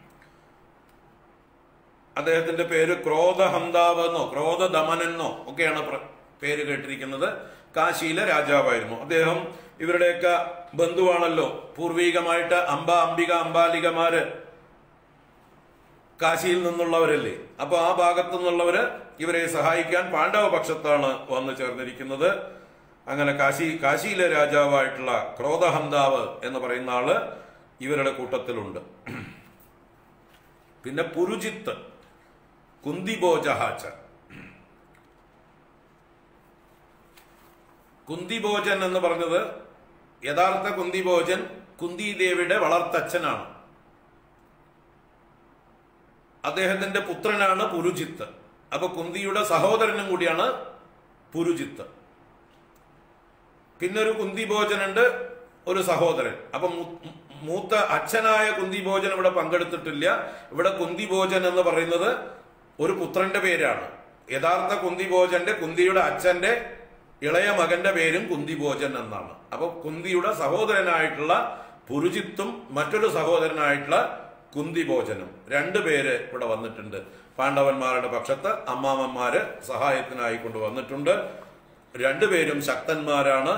[SPEAKER 1] അദ്ദേഹത്തിന്റെ പേര് ക്രോധഹന്താവ് എന്നോ ക്രോധദമനെന്നോ ഒക്കെയാണ് പ്ര- പേര് കേട്ടിരിക്കുന്നത് കാശിയിലെ രാജാവായിരുന്നു അദ്ദേഹം ഇവരുടെയൊക്കെ ബന്ധുവാണല്ലോ പൂർവീകമായിട്ട് അംബ അംബിക അംബാലികമാര് കാശിയിൽ നിന്നുള്ളവരല്ലേ അപ്പൊ ആ ഭാഗത്തു നിന്നുള്ളവര് ഇവരെ സഹായിക്കാൻ പാണ്ഡവ പക്ഷത്താണ് വന്നു ചേർന്നിരിക്കുന്നത് അങ്ങനെ കാശി കാശിയിലെ രാജാവായിട്ടുള്ള ക്രോധഹന്താവ് എന്ന് പറയുന്ന ആള് ഇവരുടെ കൂട്ടത്തിലുണ്ട് പിന്നെ പുരുജിത്ത് കുന്തിബോജഹാച്ച കുന്തിഭോജൻ എന്ന് പറഞ്ഞത് യഥാർത്ഥ കുന്തിഭോജൻ കുന്തിദേവിയുടെ വളർത്തച്ഛനാണ് അദ്ദേഹത്തിന്റെ പുത്രനാണ് പുരുജിത്ത് അപ്പൊ കുന്തിയുടെ സഹോദരനും കൂടിയാണ് പുരുജിത്ത് പിന്നെ ഒരു കുന്തിഭോജനുണ്ട് ഒരു സഹോദരൻ അപ്പൊ മൂ- മൂത്ത അച്ഛനായ കുന്തിഭോജൻ ഇവിടെ പങ്കെടുത്തിട്ടില്ല ഇവിടെ കുന്തിഭോജൻ എന്ന് പറയുന്നത് ഒരു പുത്രന്റെ പേരാണ് യഥാർത്ഥ കുന്തിഭോജന്റെ കുന്തിയുടെ അച്ഛന്റെ ഇളയ മകന്റെ പേരും കുന്തിഭോജൻ എന്നാണ് അപ്പൊ കുന്തിയുടെ സഹോദരനായിട്ടുള്ള പുരുജിത്തും മറ്റൊരു സഹോദരനായിട്ടുള്ള കുന്തിഭോജനും രണ്ടു പേര് ഇവിടെ വന്നിട്ടുണ്ട് പാണ്ഡവന്മാരുടെ പക്ഷത്ത് അമ്മാമന്മാര് സഹായത്തിനായി കൊണ്ടുവന്നിട്ടുണ്ട് രണ്ടുപേരും ശക്തന്മാരാണ്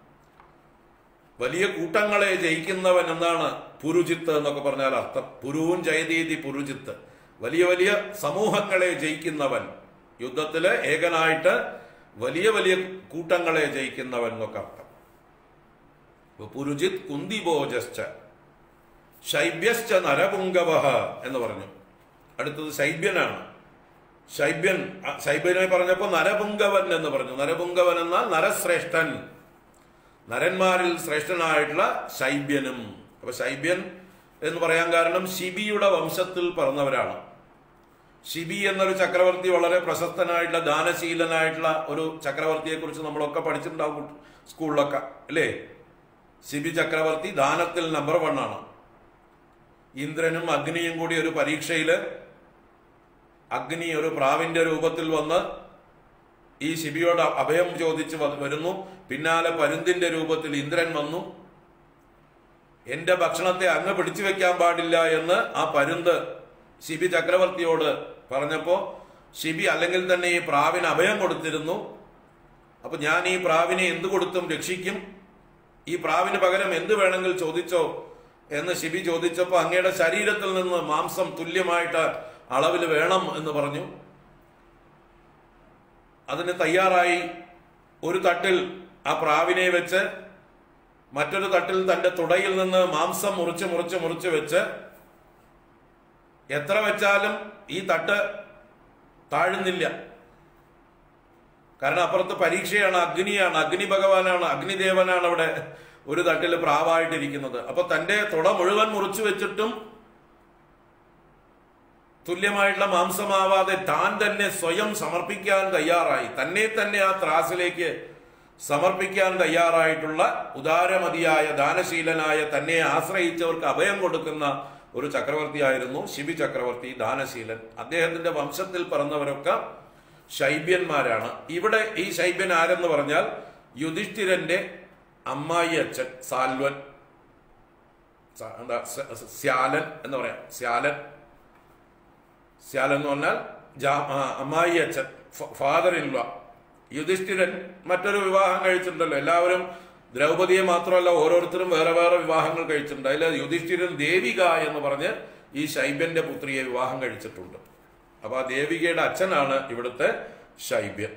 [SPEAKER 1] വലിയ കൂട്ടങ്ങളെ ജയിക്കുന്നവൻ എന്നാണ് പുരുജിത്ത് എന്നൊക്കെ പറഞ്ഞാൽ അർത്ഥം പുരുവും ജയതീതി പുരുജിത്ത് വലിയ വലിയ സമൂഹങ്ങളെ ജയിക്കുന്നവൻ യുദ്ധത്തില് ഏകനായിട്ട് വലിയ വലിയ കൂട്ടങ്ങളെ ജയിക്കുന്നവൻ എന്നൊക്കെ അർത്ഥം അപ്പൊ പുരുജിത് കുന്തിബോജശ്ച ശൈബ്യശ്ച നരപുങ്കവ എന്ന് പറഞ്ഞു അടുത്തത് ശൈബ്യനാണ് ശൈബ്യൻ അ- ശൈബ്യനെ പറഞ്ഞപ്പോ നരപുങ്കവൻ എന്ന് പറഞ്ഞു നരപുങ്കവൻ എന്നാൽ നരശ്രേഷ്ഠൻ നരന്മാരിൽ ശ്രേഷ്ഠനായിട്ടുള്ള ശൈബ്യനും അപ്പൊ ശൈബ്യൻ എന്ന് പറയാൻ കാരണം ശിബിയുടെ വംശത്തിൽ പറഞ്ഞവരാണ് ശിബി എന്നൊരു ചക്രവർത്തി വളരെ പ്രശസ്തനായിട്ടുള്ള ദാനശീലനായിട്ടുള്ള ഒരു ചക്രവർത്തിയെ കുറിച്ച് നമ്മളൊക്കെ പഠിച്ചിട്ടുണ്ടാവും സ്കൂളിലൊക്കെ അല്ലേ ശിബി ചക്രവർത്തി ദാനത്തിൽ നമ്പർ വൺ ആണ് ഇന്ദ്രനും അഗ്നിയും കൂടി ഒരു പരീക്ഷയില് അഗ്നി ഒരു പ്രാവിന്റെ രൂപത്തിൽ വന്ന് ഈ ശിബിയോട് അഭയം ചോദിച്ച് വ- വരുന്നു പിന്നാലെ പരുന്തിന്റെ രൂപത്തിൽ ഇന്ദ്രൻ വന്നു എന്റെ ഭക്ഷണത്തെ അങ്ങ് പിടിച്ചു വെക്കാൻ പാടില്ല എന്ന് ആ പരുന്ത് ശിബി ചക്രവർത്തിയോട് പറഞ്ഞപ്പോ ശിബി അല്ലെങ്കിൽ തന്നെ ഈ പ്രാവിന് അഭയം കൊടുത്തിരുന്നു അപ്പൊ ഞാൻ ഈ പ്രാവിനെ എന്ത് കൊടുത്തും രക്ഷിക്കും ഈ പ്രാവിന് പകരം എന്ത് വേണമെങ്കിൽ ചോദിച്ചോ എന്ന് ശിബി ചോദിച്ചപ്പോൾ അങ്ങയുടെ ശരീരത്തിൽ നിന്ന് മാംസം തുല്യമായിട്ട് അളവിൽ വേണം എന്ന് പറഞ്ഞു അതിന് തയ്യാറായി ഒരു തട്ടിൽ ആ പ്രാവിനെ വെച്ച് മറ്റൊരു തട്ടിൽ തന്റെ തുടയിൽ നിന്ന് മാംസം മുറിച്ച് മുറിച്ച് മുറിച്ച് വെച്ച് എത്ര വെച്ചാലും ഈ തട്ട് താഴുന്നില്ല കാരണം അപ്പുറത്ത് പരീക്ഷയാണ് അഗ്നിയാണ് അഗ്നി ഭഗവാനാണ് അഗ്നിദേവനാണ് അവിടെ ഒരു തട്ടിൽ പ്രാവായിട്ടിരിക്കുന്നത് അപ്പൊ തന്റെ തുട മുഴുവൻ മുറിച്ചു വെച്ചിട്ടും തുല്യമായിട്ടുള്ള മാംസമാവാതെ താൻ തന്നെ സ്വയം സമർപ്പിക്കാൻ തയ്യാറായി തന്നെ തന്നെ ആ ത്രാസിലേക്ക് സമർപ്പിക്കാൻ തയ്യാറായിട്ടുള്ള ഉദാരമതിയായ ദാനശീലനായ തന്നെ ആശ്രയിച്ചവർക്ക് അഭയം കൊടുക്കുന്ന ഒരു ചക്രവർത്തിയായിരുന്നു ശിബി ചക്രവർത്തി ദാനശീലൻ അദ്ദേഹത്തിന്റെ വംശത്തിൽ പിറന്നവരൊക്കെ ശൈബ്യന്മാരാണ് ഇവിടെ ഈ ശൈബ്യൻ ആരെന്ന് പറഞ്ഞാൽ യുധിഷ്ഠിരന്റെ അമ്മായി അച്ഛൻ സാൽവൻ സ- എന്താ സ- സ- സ്യാലൻ എന്ന് പറയാം സ്യാലൻ സ്യാലൻ എന്ന് പറഞ്ഞാൽ ജാ- ആ, അമ്മായി അച്ഛൻ ഫാദർ ഇൻ ലോ യുധിഷ്ഠിരൻ മറ്റൊരു വിവാഹം കഴിച്ചിട്ടുണ്ടല്ലോ എല്ലാവരും ദ്രൗപദിയെ മാത്രമല്ല ഓരോരുത്തരും വേറെ വേറെ വിവാഹങ്ങൾ കഴിച്ചിട്ടുണ്ട് അതിൽ യുധിഷ്ഠിരൻ ദേവിക എന്ന് പറഞ്ഞ് ഈ ശൈബ്യന്റെ പുത്രിയെ വിവാഹം കഴിച്ചിട്ടുണ്ട് അപ്പൊ ആ ദേവികയുടെ അച്ഛനാണ് ഇവിടുത്തെ ശൈബ്യൻ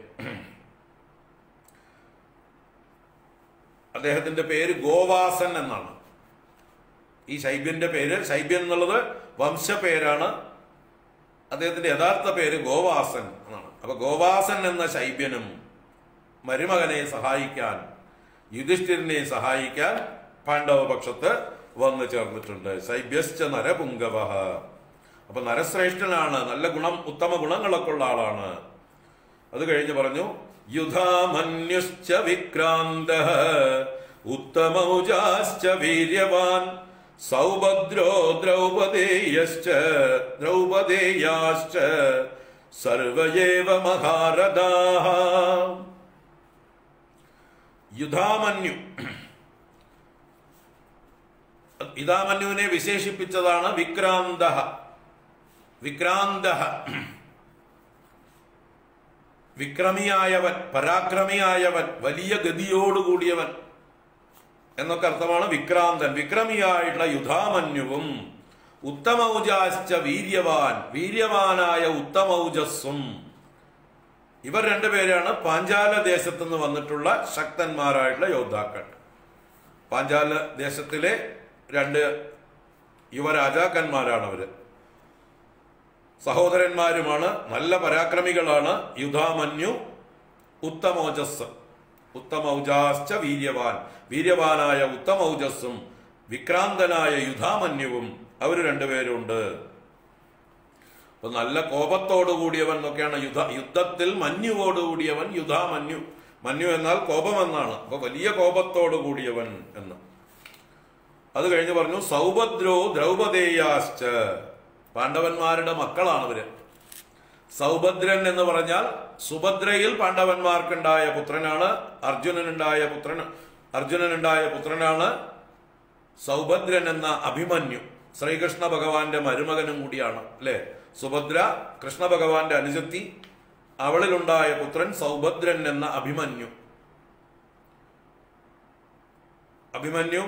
[SPEAKER 1] അദ്ദേഹത്തിന്റെ പേര് ഗോവാസൻ എന്നാണ് ഈ ശൈബ്യന്റെ പേര് ശൈബ്യൻ എന്നുള്ളത് വംശപേരാണ് അദ്ദേഹത്തിന്റെ യഥാർത്ഥ പേര് ഗോവാസൻ എന്നാണ് അപ്പൊ ഗോവാസൻ എന്ന ശൈബ്യനും മരുമകനെ സഹായിക്കാൻ യുധിഷ്ഠിരനെ സഹായിക്കാൻ പാണ്ഡവ പക്ഷത്ത് വന്നു ചേർന്നിട്ടുണ്ട് ശൈബ്യശ്ച നരപുങ്കവ അപ്പൊ നരശ്രേഷ്ഠനാണ് നല്ല ഗുണം ഉത്തമ ഗുണങ്ങളൊക്കെ ഉള്ള ആളാണ് അത് കഴിഞ്ഞ് പറഞ്ഞു യുധാമന്യുശ്ച വിക്രാന്ത ഉത്തമൗജാശ്ച വീര്യവാൻ സൗഭദ്രോ ദ്രൗപദേയശ്ച ദ്രൗപദേയാശ്ച സർവയേവ മഹാരഥാः യുധാമന്യു യുധാമന്യുവിനെ വിശേഷിപ്പിച്ചതാണ് വിക്രാന്ത വിക്രാന്ത വിക്രമിയായവൻ പരാക്രമിയായവൻ വലിയ ഗതിയോടുകൂടിയവൻ എന്നൊക്കെ അർത്ഥമാണ് വിക്രാന്തൻ വിക്രമിയായിട്ടുള്ള യുധാമന്യുവും ഉത്തമൗജാശ്ച വീര്യവാൻ വീര്യവാനായ ഉത്തമൗജസ്സും ഇവർ രണ്ടുപേരാണ് പാഞ്ചാല ദേശത്ത് നിന്ന് വന്നിട്ടുള്ള ശക്തന്മാരായിട്ടുള്ള യോദ്ധാക്കൾ പാഞ്ചാല ദേശത്തിലെ രണ്ട് യുവരാജാക്കന്മാരാണ് അവര് സഹോദരന്മാരുമാണ് നല്ല പരാക്രമികളാണ് യുധാമന്യു ഉത്തമോജസ് ഉത്തമൗജാശ്ച വീര്യവാൻ വീര്യവാനായ ഉത്തമൗജസ്സും വിക്രാന്തനായ യുധാമന്യുവും അവർ രണ്ടുപേരുണ്ട് അപ്പൊ നല്ല കോപത്തോടു കൂടിയവൻ എന്നൊക്കെയാണ് യുദ്ധ യുദ്ധത്തിൽ മഞ്ഞുവോട് കൂടിയവൻ യുധാമന്യു മഞ്ഞു എന്നാൽ കോപം എന്നാണ് അപ്പൊ വലിയ കോപത്തോടു കൂടിയവൻ എന്ന് അത് കഴിഞ്ഞ് പറഞ്ഞു സൗഭദ്രോ ദ്രൗപദേയാശ്ച പാണ്ഡവന്മാരുടെ മക്കളാണ് ഇവര് സൗഭദ്രൻ എന്ന് പറഞ്ഞാൽ സുഭദ്രയിൽ പാണ്ഡവന്മാർക്കുണ്ടായ പുത്രനാണ് അർജുനനുണ്ടായ പുത്രൻ അർജുനനുണ്ടായ പുത്രനാണ് സൗഭദ്രൻ എന്ന അഭിമന്യു ശ്രീകൃഷ്ണ ഭഗവാന്റെ മരുമകനും കൂടിയാണ് അല്ലെ സുഭദ്ര കൃഷ്ണ ഭഗവാന്റെ അനുജത്തി അവളിലുണ്ടായ പുത്രൻ സൗഭദ്രൻ എന്ന അഭിമന്യു അഭിമന്യു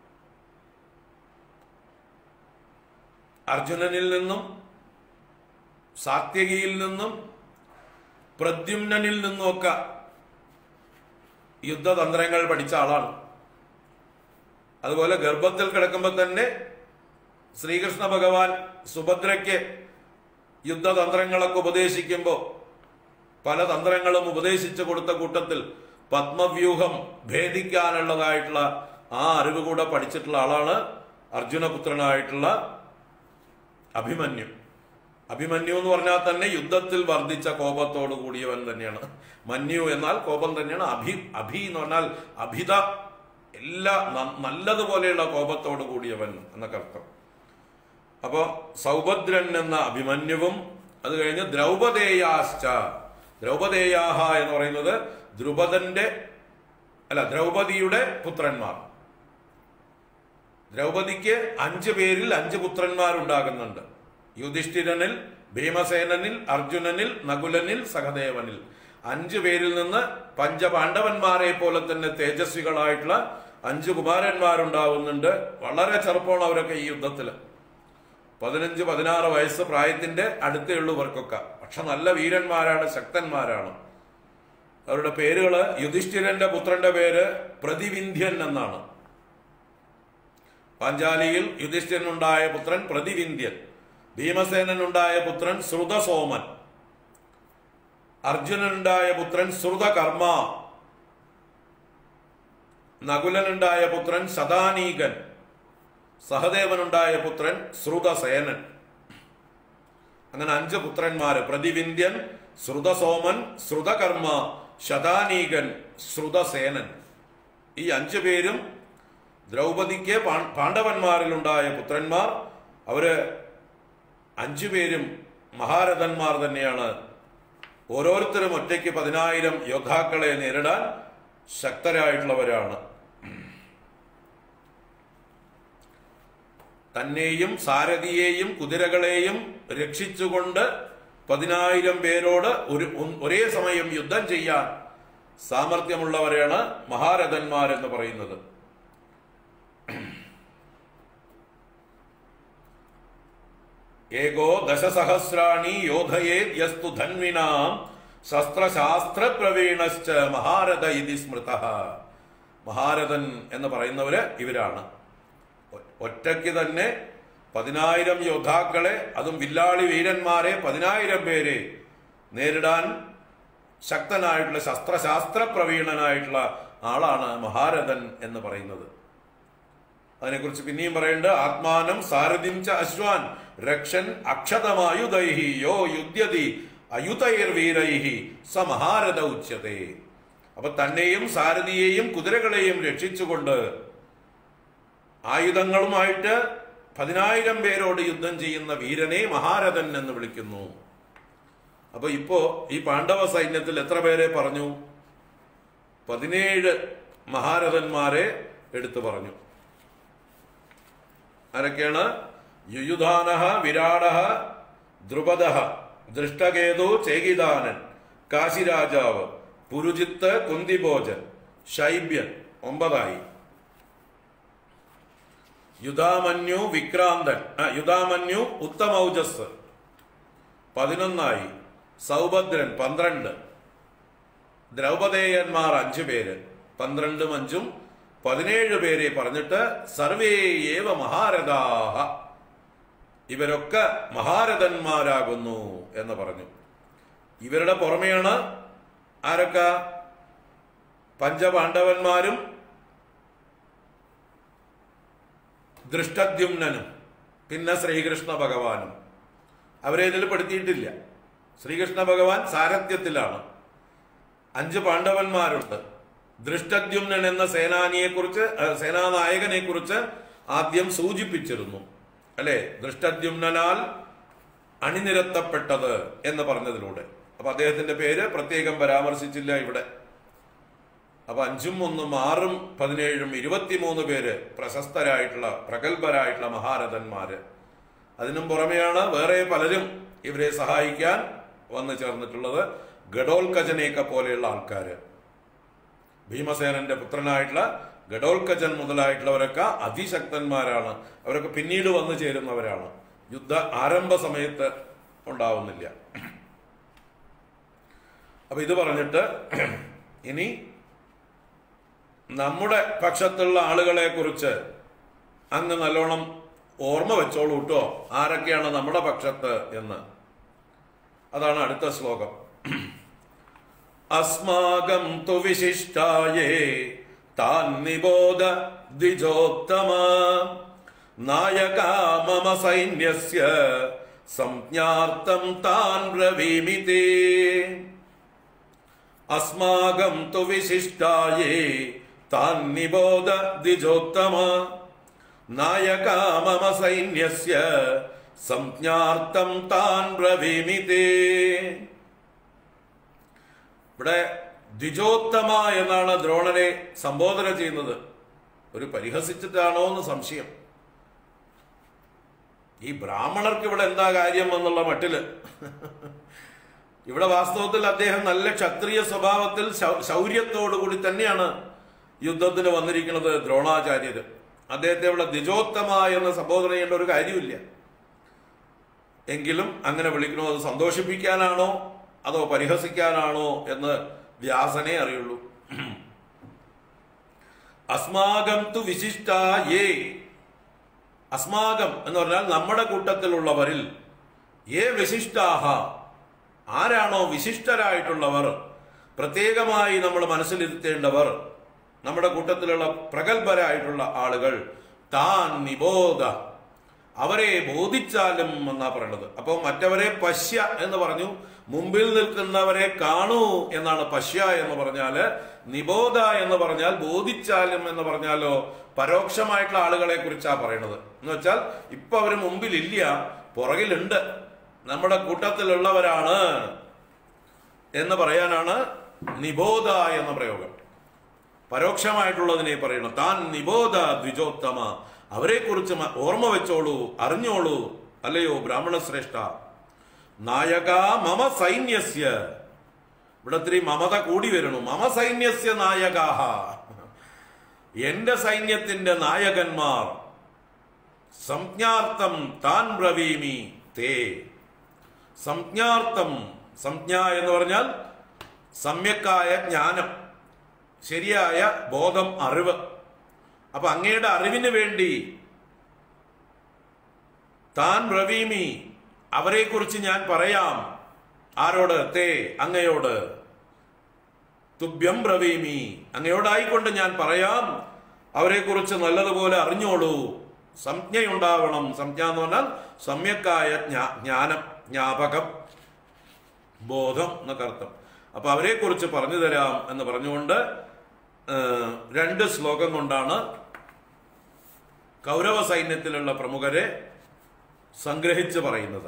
[SPEAKER 1] അർജുനനിൽ നിന്നും സാത്യകിയിൽ നിന്നും പ്രദ്യുമ്നനിൽ നിന്നുമൊക്കെ യുദ്ധതന്ത്രങ്ങൾ പഠിച്ച ആളാണ് അതുപോലെ ഗർഭത്തിൽ കിടക്കുമ്പോൾ തന്നെ ശ്രീകൃഷ്ണ ഭഗവാൻ സുഭദ്രയ്ക്ക് യുദ്ധതന്ത്രങ്ങളൊക്കെ ഉപദേശിക്കുമ്പോൾ പല തന്ത്രങ്ങളും ഉപദേശിച്ചു കൊടുത്ത കൂട്ടത്തിൽ പത്മവ്യൂഹം ഭേദിക്കാനുള്ളതായിട്ടുള്ള ആ അറിവ് കൂടെ പഠിച്ചിട്ടുള്ള ആളാണ് അർജുനപുത്രനായിട്ടുള്ള അഭിമന്യു അഭിമന്യു എന്ന് പറഞ്ഞാൽ തന്നെ യുദ്ധത്തിൽ വർദ്ധിച്ച കോപത്തോട് കൂടിയവൻ തന്നെയാണ് മന്യു എന്നാൽ കോപം തന്നെയാണ് അഭി അഭി എന്ന് പറഞ്ഞാൽ അഭിത എല്ലാ ന- നല്ലതുപോലെയുള്ള കോപത്തോട് കൂടിയവൻ എന്നൊക്കെ അർത്ഥം അപ്പോ സൗഭദ്രൻ എന്ന അഭിമന്യുവും അത് കഴിഞ്ഞ് ദ്രൗപദേയാശ്ച ദ്രൗപദേയാഹ എന്ന് പറയുന്നത് ദ്രുപദന്റെ അല്ല ദ്രൗപദിയുടെ പുത്രന്മാർ ദ്രൗപദിക്ക് അഞ്ച് പേരിൽ അഞ്ച് പുത്രന്മാരുണ്ടാകുന്നുണ്ട് യുധിഷ്ഠിരനിൽ ഭീമസേനനിൽ അർജുനനിൽ നകുലനിൽ സഹദേവനിൽ അഞ്ചു പേരിൽ നിന്ന് പഞ്ചപാണ്ഡവന്മാരെ പോലെ തന്നെ തേജസ്വികളായിട്ടുള്ള അഞ്ച് കുമാരന്മാരുണ്ടാവുന്നുണ്ട് വളരെ ചെറുപ്പമാണ് അവരൊക്കെ ഈ യുദ്ധത്തില് പതിനഞ്ച് പതിനാറ് വയസ്സ് പ്രായത്തിന്റെ അടുത്തേ ഉള്ളൂ ഇവർക്കൊക്കെ പക്ഷെ നല്ല വീരന്മാരാണ് ശക്തന്മാരാണ് അവരുടെ പേരുകള് യുധിഷ്ഠിരന്റെ പുത്രന്റെ പേര് പ്രതിവിന്ധ്യൻ എന്നാണ് പാഞ്ചാലിയിൽ യുധിഷ്ഠിരനുണ്ടായ പുത്രൻ പ്രതിവിന്ധ്യൻ ഭീമസേനനുണ്ടായ പുത്രൻ ശ്രുതസോമൻ അർജുനനുണ്ടായ പുത്രൻ ശ്രുതകർമ്മ നകുലനുണ്ടായ പുത്രൻ ശതാനീകൻ സഹദേവനുണ്ടായ പുത്രൻ ശ്രുതസേനൻ അങ്ങനെ അഞ്ച് പുത്രന്മാര് പ്രതിവിന്ധ്യൻ ശ്രുതസോമൻ ശ്രുതകർമ്മ ശതാനീകൻ ശ്രുതസേനൻ ഈ അഞ്ചു പേരും ദ്രൗപദിക്ക് പാ- പാണ്ഡവന്മാരിലുണ്ടായ പുത്രന്മാർ അവര് അഞ്ചു പേരും മഹാരഥന്മാർ തന്നെയാണ് ഓരോരുത്തരും ഒറ്റയ്ക്ക് പതിനായിരം യോദ്ധാക്കളെ നേരിടാൻ ശക്തരായിട്ടുള്ളവരാണ് തന്നെയും സാരഥിയെയും കുതിരകളെയും രക്ഷിച്ചുകൊണ്ട് പതിനായിരം പേരോട് ഒരു ഒ- ഒരേ സമയം യുദ്ധം ചെയ്യാൻ സാമർഥ്യമുള്ളവരെയാണ് മഹാരഥന്മാരെന്ന് പറയുന്നത് ഏകോ ദശസഹസ്രാണി യോധയേ യസ്തു ധന്വിനാം ശസ്ത്രശാസ്ത്ര പ്രവീണശ്ച മഹാരഥ ഇതി സ്മൃത മഹാരഥൻ എന്ന് പറയുന്നവര് ഇവരാണ് ഒ- ഒറ്റയ്ക്ക് തന്നെ പതിനായിരം യോദ്ധാക്കളെ അതും വില്ലാളി വീരന്മാരെ പതിനായിരം പേരെ നേരിടാൻ ശക്തനായിട്ടുള്ള ശസ്ത്രശാസ്ത്ര പ്രവീണനായിട്ടുള്ള ആളാണ് മഹാരഥൻ എന്ന് പറയുന്നത് അതിനെക്കുറിച്ച് പിന്നെയും പറയുന്നുണ്ട് ആത്മാനം സാരഥിം ച അശ്വാൻ രക്ഷൻ അക്ഷതമായുധൈഹി യോ യുദ്ധ്യതി അയുതൈർവീരൈഹി സ മഹാരഥ ഉച്യത്തെ അപ്പൊ തന്നെയും സാരഥിയെയും കുതിരകളെയും രക്ഷിച്ചുകൊണ്ട് ആയുധങ്ങളുമായിട്ട് പതിനായിരം പേരോട് യുദ്ധം ചെയ്യുന്ന വീരനെ മഹാരഥൻ എന്ന് വിളിക്കുന്നു അപ്പൊ ഇപ്പോ ഈ പാണ്ഡവ സൈന്യത്തിൽ എത്ര പേരെ പറഞ്ഞു പതിനേഴ് മഹാരഥന്മാരെ എടുത്തു പറഞ്ഞു ആരൊക്കെയാണ് യുയുധാന വിരാട ദ്രുപദ ദൃഷ്ടകേതു ചേകിദാനൻ കാശിരാജാവ് പുരുജിത്ത് കുന്തിഭോജൻ ശൈബ്യൻ ഒമ്പതായി യുധാമന്യു വിക്രാന്തൻ ആ, യുധാമന്യു ഉത്തമൗജസ് പതിനൊന്നായി സൗഭദ്രൻ പന്ത്രണ്ട് ദ്രൗപദേയന്മാർ അഞ്ചു പേര് പന്ത്രണ്ടും അഞ്ചും പതിനേഴ് പേരെ പറഞ്ഞിട്ട് സർവേ ഏവ മഹാരഥാഹ ഇവരൊക്കെ മഹാരഥന്മാരാകുന്നു എന്ന് പറഞ്ഞു ഇവരുടെ പുറമെയാണ് ആരൊക്കെ പഞ്ചപാണ്ഡവന്മാരും ദൃഷ്ടദ്യുമ്നനും പിന്നെ ശ്രീകൃഷ്ണ ഭഗവാനും അവരെ ഇതിൽ പെടുത്തിയിട്ടില്ല ശ്രീകൃഷ്ണ ഭഗവാൻ സാരഥ്യത്തിലാണ് അഞ്ച് പാണ്ഡവന്മാരുണ്ട് ദൃഷ്ടദ്യുമ്നൻ എന്ന സേനാനിയെ കുറിച്ച് സേനാനായകനെ കുറിച്ച് ആദ്യം സൂചിപ്പിച്ചിരുന്നു അല്ലെ ദൃഷ്ടദ്യുമ്നാൽ അണിനിരത്തപ്പെട്ടത് എന്ന് പറഞ്ഞതിലൂടെ അപ്പൊ അദ്ദേഹത്തിന്റെ പേര് പ്രത്യേകം പരാമർശിച്ചില്ല ഇവിടെ അപ്പൊ അഞ്ചും ഒന്നും ആറും പതിനേഴും ഇരുപത്തിമൂന്ന് പേര് പ്രശസ്തരായിട്ടുള്ള പ്രഗത്ഭരായിട്ടുള്ള മഹാരഥന്മാര് അതിനും പുറമെയാണ് വേറെ പലരും ഇവരെ സഹായിക്കാൻ വന്നു ചേർന്നിട്ടുള്ളത് ഗഡോൽക്കജനെയൊക്കെ പോലെയുള്ള ആൾക്കാര് ഭീമസേനന്റെ പുത്രനായിട്ടുള്ള ഗഡോൽക്കജൻ മുതലായിട്ടുള്ളവരൊക്കെ അതിശക്തന്മാരാണ് അവരൊക്കെ പിന്നീട് വന്നു ചേരുന്നവരാണ് യുദ്ധ ആരംഭ സമയത്ത് ഉണ്ടാവുന്നില്ല അപ്പൊ ഇത് പറഞ്ഞിട്ട് ഇനി നമ്മുടെ പക്ഷത്തുള്ള ആളുകളെ കുറിച്ച് അങ്ങ് നല്ലോണം ഓർമ്മ വെച്ചോളൂ കേട്ടോ ആരൊക്കെയാണ് നമ്മുടെ പക്ഷത്ത് എന്ന് അതാണ് അടുത്ത ശ്ലോകം അസ്മാകം തു വിശിഷ്ടായേ താൻ നിബോധ ദ്വിജോത്തമ നായക മമ സൈന്യസ്യ സംജ്ഞാർത്ഥം താൻ ബ്രവീമി തേ അസ്മാകം തു വിശിഷ്ടായേ താൻ നിബോധ ദ്വിജോത്തമ നായക മമ സൈന്യസ്യ സംജ്ഞാർത്ഥം താൻ ബ്രവീമി തേ ഇവിടെ ദ്വിജോത്തമ എന്നാണ് ദ്രോണനെ സംബോധന ചെയ്യുന്നത് ഒരു പരിഹസിച്ചിട്ടാണോ എന്ന് സംശയം ഈ ബ്രാഹ്മണർക്ക് ഇവിടെ എന്താ കാര്യം എന്നുള്ള മട്ടില് ഇവിടെ വാസ്തവത്തിൽ അദ്ദേഹം നല്ല ക്ഷത്രിയ സ്വഭാവത്തിൽ ശൗ- ശൗര്യത്തോടുകൂടി തന്നെയാണ് യുദ്ധത്തിന് വന്നിരിക്കുന്നത് ദ്രോണാചാര്യര് അദ്ദേഹത്തെ ഇവിടെ ദ്വിജോത്തമ എന്ന് സംബോധന ചെയ്യേണ്ട ഒരു കാര്യമില്ല എങ്കിലും അങ്ങനെ വിളിക്കണോ അത് സന്തോഷിപ്പിക്കാനാണോ അതോ പരിഹസിക്കാനാണോ എന്ന് വ്യാസനെ അറിയുള്ളൂ അസ്മാകം തു വിശിഷ്ടായേ അസ്മാകം എന്ന് പറഞ്ഞാൽ നമ്മുടെ കൂട്ടത്തിലുള്ളവരിൽ ഏ വിശിഷ്ടാഹ ആരാണോ വിശിഷ്ടരായിട്ടുള്ളവർ പ്രത്യേകമായി നമ്മൾ മനസ്സിലിരുത്തേണ്ടവർ നമ്മുടെ കൂട്ടത്തിലുള്ള പ്രഗത്ഭരായിട്ടുള്ള ആളുകൾ താൻ നിബോധ അവരെ ബോധിച്ചാലും എന്നാ പറയുന്നത് അപ്പോൾ മറ്റവരെ പശ്യ എന്ന് പറഞ്ഞു മുമ്പിൽ നിൽക്കുന്നവരെ കാണൂ എന്നാണ് പശ്യ എന്ന് പറഞ്ഞാല് നിബോധ എന്ന് പറഞ്ഞാൽ ബോധിച്ചാലും എന്ന് പറഞ്ഞാലോ പരോക്ഷമായിട്ടുള്ള ആളുകളെ കുറിച്ചാ പറയണത് എന്ന് വെച്ചാൽ ഇപ്പൊ അവര് മുമ്പിലില്ല പുറകിലുണ്ട് നമ്മുടെ കൂട്ടത്തിലുള്ളവരാണ് എന്ന് പറയാനാണ് നിബോധ എന്ന പ്രയോഗം പരോക്ഷമായിട്ടുള്ളതിനെ പറയണം താൻ നിബോധ ദ്വിജോത്തമ അവരെ കുറിച്ച് ഓർമ്മ വെച്ചോളൂ അറിഞ്ഞോളൂ അല്ലയോ ബ്രാഹ്മണ ശ്രേഷ്ഠ നായക മമ സൈന്യസ്യ ഇവിടെ ഇത്തിരി മമത കൂടി വരുന്നു മമ സൈന്യസ്യ നായകാഹ എന്റെ സൈന്യത്തിന്റെ നായകന്മാർ സംജ്ഞാർത്ഥം താൻ ബ്രവീമി തേ സംജ്ഞാർത്ഥം സംജ്ഞ എന്ന് പറഞ്ഞാൽ സമ്യക്കായ ജ്ഞാനം ശരിയായ ബോധം അറിവ് അപ്പൊ അങ്ങയുടെ അറിവിന് വേണ്ടി താൻ ബ്രവീമി അവരെ കുറിച്ച് ഞാൻ പറയാം ആരോട് തേ അങ്ങയോട് തുഭ്യം ബ്രവീമി അങ്ങയോടായിക്കൊണ്ട് ഞാൻ പറയാം അവരെ കുറിച്ച് നല്ലതുപോലെ അറിഞ്ഞോളൂ സംജ്ഞയുണ്ടാവണം സംജ്ഞ എന്ന് പറഞ്ഞാൽ സമ്യക്കായ ജ്ഞാ- ജ്ഞാനം ജ്ഞാപകം ബോധം എന്നൊക്കെ അർത്ഥം അപ്പൊ അവരെ കുറിച്ച് പറഞ്ഞു തരാം എന്ന് പറഞ്ഞുകൊണ്ട് ആ, രണ്ട് ശ്ലോകം കൊണ്ടാണ് കൗരവ സൈന്യത്തിലുള്ള പ്രമുഖരെ സംഗ്രഹിച്ച് പറയുന്നത്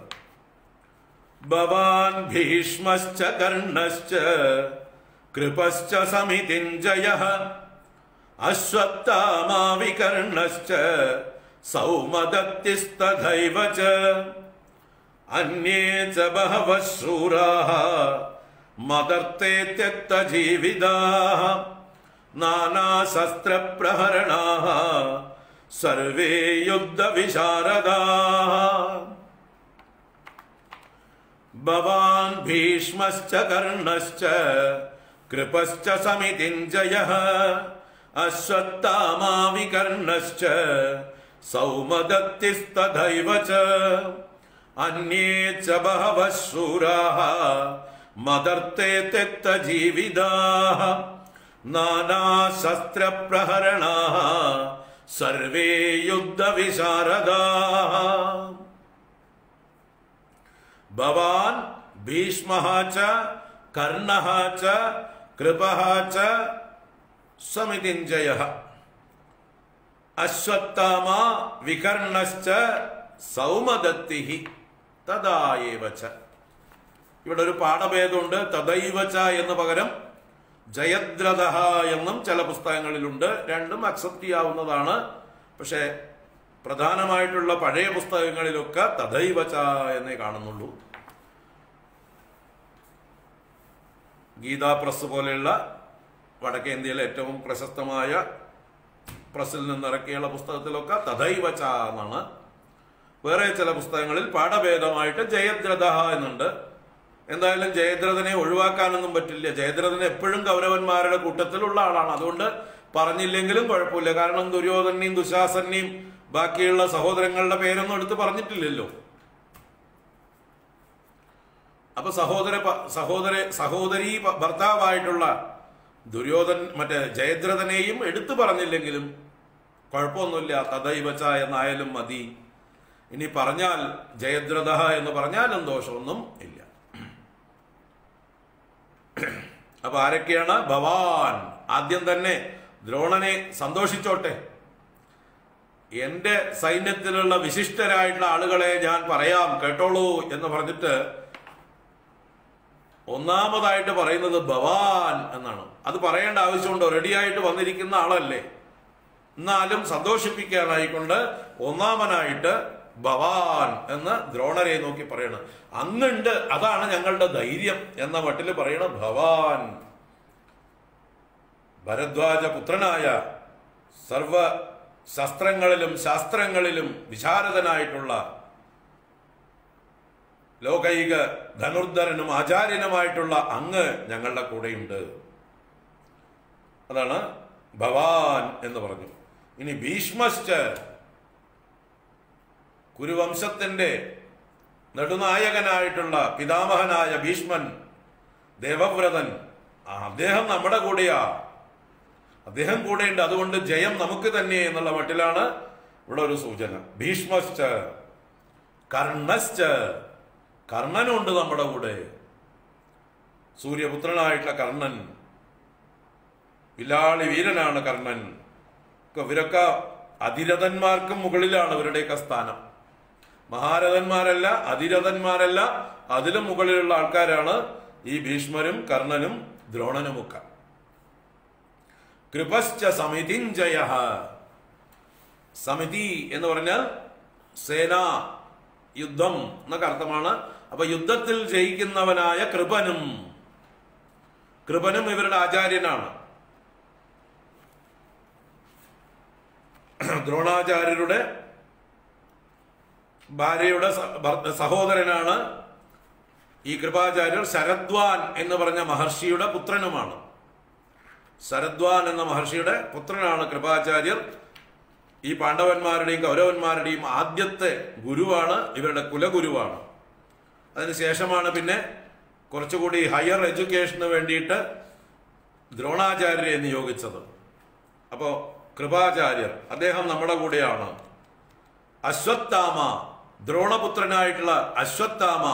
[SPEAKER 1] ഭവാൻ ഭീഷ്മശ്ച കർണശ്ച കൃപശ്ച സമിതിഞ്ജയ അശ്വത്ഥാമാവികർണശ്ച സൗമദത്തിസ്തഥൈവ ച അന്യേ ച ബഹവഃ ശൂരാः മദർത്തെ ത്യക്തജീവിതാः നാനാശസ്ത്രപ്രഹരണാः സർവേ യുദ്ധവിശാരദാः ഭവാൻ ഭീഷ്മശ്ച കർണശ്ച കൃപശ്ച സമിതിഞ്ജയഃ അശ്വത്ഥാമാ വികർണശ്ച സൗമദത്തിസ്തഥൈവ ച അന്യേ ച ബഹവഃ ശൂരാः മദർത്തെ त्यक्तजीविदाः नानाशस्त्रप्रहरणाः सर्वे युद्धविशारदाः ഭവാൻ ഭീഷ്മ ച കർണ ച കൃപ ച സമിതിഞ്ജയ അശ്വത്ഥാമ വികർണശ്ച സൗമദത്തി തദായേവ ച ഇവിടെ ഒരു പാഠഭേദമുണ്ട് തദൈവ ച എന്ന് പകരം ജയദ്രഥ എന്നും ചില പുസ്തകങ്ങളിലുണ്ട് രണ്ടും അക്സെപ്റ്റ് ചെയ്യാവുന്നതാണ് പക്ഷേ പ്രധാനമായിട്ടുള്ള പഴയ പുസ്തകങ്ങളിലൊക്കെ തഥൈവ ച എന്നേ കാണുന്നുള്ളൂ ഗീതാ പ്രസ് പോലെയുള്ള വടക്കേ ഇന്ത്യയിലെ ഏറ്റവും പ്രശസ്തമായ പ്രസിൽ നിന്നിറക്കിയുള്ള പുസ്തകത്തിലൊക്കെ തഥൈവ ച എന്നാണ് വേറെ ചില പുസ്തകങ്ങളിൽ പാഠഭേദമായിട്ട് ജയദ്രഥ എന്നുണ്ട് എന്തായാലും ജയദ്രഥനെ ഒഴിവാക്കാനൊന്നും പറ്റില്ല ജയദ്രഥൻ എപ്പോഴും കൗരവന്മാരുടെ കൂട്ടത്തിലുള്ള ആളാണ് അതുകൊണ്ട് പറഞ്ഞില്ലെങ്കിലും കുഴപ്പമില്ല കാരണം ദുര്യോധനെയും ദുശാസനെയും ബാക്കിയുള്ള സഹോദരങ്ങളുടെ പേരൊന്നും എടുത്ത് പറഞ്ഞിട്ടില്ലല്ലോ അപ്പൊ സഹോദര പ- സഹോദര സഹോദരി പ- ഭർത്താവായിട്ടുള്ള ദുര്യോധൻ മറ്റേ ജയദ്രഥനെയും എടുത്തു പറഞ്ഞില്ലെങ്കിലും കുഴപ്പമൊന്നുമില്ല തദൈവച്ച എന്നായാലും മതി ഇനി പറഞ്ഞാൽ ജയദ്രഥ എന്ന് പറഞ്ഞാലും ദോഷമൊന്നും ഇല്ല അപ്പൊ ആരൊക്കെയാണ് ഭവാൻ ആദ്യം തന്നെ ദ്രോണനെ സന്തോഷിച്ചോട്ടെ എന്റെ സൈന്യത്തിലുള്ള വിശിഷ്ടരായിട്ടുള്ള ആളുകളെ ഞാൻ പറയാം കേട്ടോളൂ എന്ന് പറഞ്ഞിട്ട് ഒന്നാമതായിട്ട് പറയുന്നത് ഭവാൻ എന്നാണ് അത് പറയേണ്ട ആവശ്യമുണ്ടോ റെഡിയായിട്ട് വന്നിരിക്കുന്ന ആളല്ലേ എന്നാലും സന്തോഷിപ്പിക്കാനായിക്കൊണ്ട് ഒന്നാമനായിട്ട് ഭവാൻ എന്ന് ദ്രോണരെ നോക്കി പറയണം അങ്ങുണ്ട് അതാണ് ഞങ്ങളുടെ ധൈര്യം എന്ന മട്ടിൽ പറയണ ഭവാൻ ഭരദ്വാജ പുത്രനായ സർവ ശസ്ത്രങ്ങളിലും ശാസ്ത്രങ്ങളിലും വിശാരദനായിട്ടുള്ള ലോകൈക ധനുർധരനും ആചാര്യനുമായിട്ടുള്ള അങ്ങ് ഞങ്ങളുടെ കൂടെയുണ്ട് അതാണ് ഭവാൻ എന്ന് പറഞ്ഞു ഇനി ഭീഷ്മശ്ച കുരുവംശത്തിന്റെ നെടുനായകനായിട്ടുള്ള പിതാമഹനായ ഭീഷ്മൻ ദേവവ്രതൻ ആ, അദ്ദേഹം നമ്മുടെ കൂടെയാ അദ്ദേഹം കൂടെയുണ്ട് അതുകൊണ്ട് ജയം നമുക്ക് തന്നെ എന്നുള്ള മട്ടിലാണ് ഇവിടെ ഒരു സൂചന ഭീഷ്മശ്ച കർണശ്ച കർണനുണ്ട് നമ്മുടെ കൂടെ സൂര്യപുത്രനായിട്ടുള്ള കർണൻ വില്ലാളി വീരനാണ് കർണൻ ഒക്കെ ഇവരൊക്കെ അതിരഥന്മാർക്കും മുകളിലാണ് ഇവരുടെയൊക്കെ സ്ഥാനം മഹാരഥന്മാരല്ല അതിരഥന്മാരല്ല അതിലും മുകളിലുള്ള ആൾക്കാരാണ് ഈ ഭീഷ്മരും കർണനും ദ്രോണനുമൊക്കെ കൃപശ്ച സമിതിഞ്ജയ സമിതി എന്ന് പറഞ്ഞാൽ സേന യുദ്ധം എന്നൊക്കെ അർത്ഥമാണ് അപ്പൊ യുദ്ധത്തിൽ ജയിക്കുന്നവനായ കൃപനും കൃപനും ഇവരുടെ ആചാര്യനാണ് ദ്രോണാചാര്യരുടെ ഭാര്യയുടെ സ- ഭർത്ത- സഹോദരനാണ് ഈ കൃപാചാര്യർ ശരദ്വാൻ എന്ന് പറഞ്ഞ മഹർഷിയുടെ പുത്രനുമാണ് ശരദ്വാൻ എന്ന മഹർഷിയുടെ പുത്രനാണ് കൃപാചാര്യർ ഈ പാണ്ഡവന്മാരുടെയും കൗരവന്മാരുടെയും ആദ്യത്തെ ഗുരുവാണ് ഇവരുടെ കുലഗുരുവാണ് അതിനുശേഷമാണ് പിന്നെ കുറച്ചുകൂടി ഹയർ എഡ്യൂക്കേഷന് വേണ്ടിയിട്ട് ദ്രോണാചാര്യരെ നിയോഗിച്ചത് അപ്പോൾ കൃപാചാര്യർ അദ്ദേഹം നമ്മുടെ കൂടെയാണ് അശ്വത്ഥാമ ദ്രോണപുത്രനായിട്ടുള്ള അശ്വത്ഥാമ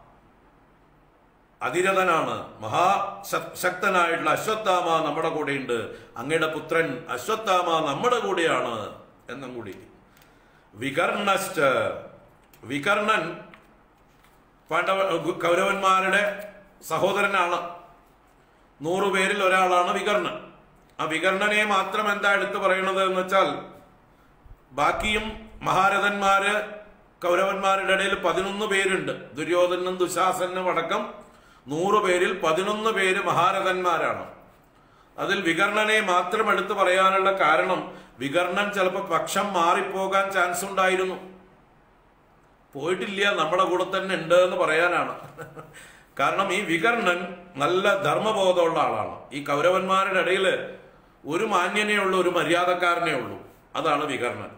[SPEAKER 1] അതിരഥനാണ് മഹാശക്തനായിട്ടുള്ള അശ്വത്ഥാമ നമ്മുടെ കൂടെയുണ്ട് അങ്ങയുടെ പുത്രൻ അശ്വത്ഥാമ നമ്മുടെ കൂടെയാണ് എന്നും കൂടി വികർണശ്ച വികർണൻ പാണ്ഡവ കൗരവന്മാരുടെ സഹോദരനാണ് നൂറു പേരിൽ ഒരാളാണ് വികർണൻ ആ വികർണനെ മാത്രം എന്താ എടുത്തു പറയണത് എന്ന് വെച്ചാൽ ബാക്കിയും മഹാരഥന്മാര് കൗരവന്മാരുടെ ഇടയിൽ പതിനൊന്ന് പേരുണ്ട് ദുര്യോധനും ദുശാസനും അടക്കം നൂറ് പേരിൽ പതിനൊന്ന് പേര് മഹാരഥന്മാരാണ് അതിൽ വികർണനെ മാത്രം എടുത്തു പറയാനുള്ള കാരണം വികർണൻ ചിലപ്പോൾ പക്ഷം മാറിപ്പോകാൻ ചാൻസ് ഉണ്ടായിരുന്നു പോയിട്ടില്ല നമ്മുടെ കൂടെ തന്നെ ഉണ്ട് എന്ന് പറയാനാണ് കാരണം ഈ വികർണൻ നല്ല ധർമ്മബോധമുള്ള ആളാണ് ഈ കൗരവന്മാരുടെ ഇടയിൽ ഒരു മാന്യനേ ഉള്ളൂ ഒരു മര്യാദക്കാരനേ ഉള്ളൂ അതാണ് വികർണൻ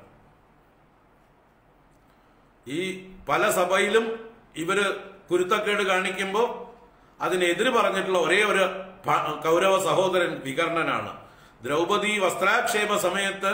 [SPEAKER 1] ഈ പല സഭയിലും ഇവര് കുരുത്തക്കേട് കാണിക്കുമ്പോൾ അതിനെതിര് പറഞ്ഞിട്ടുള്ള ഒരേ ഒരു പ- കൗരവ സഹോദരൻ വികർണനാണ് ദ്രൗപദി വസ്ത്രാക്ഷേപ സമയത്ത്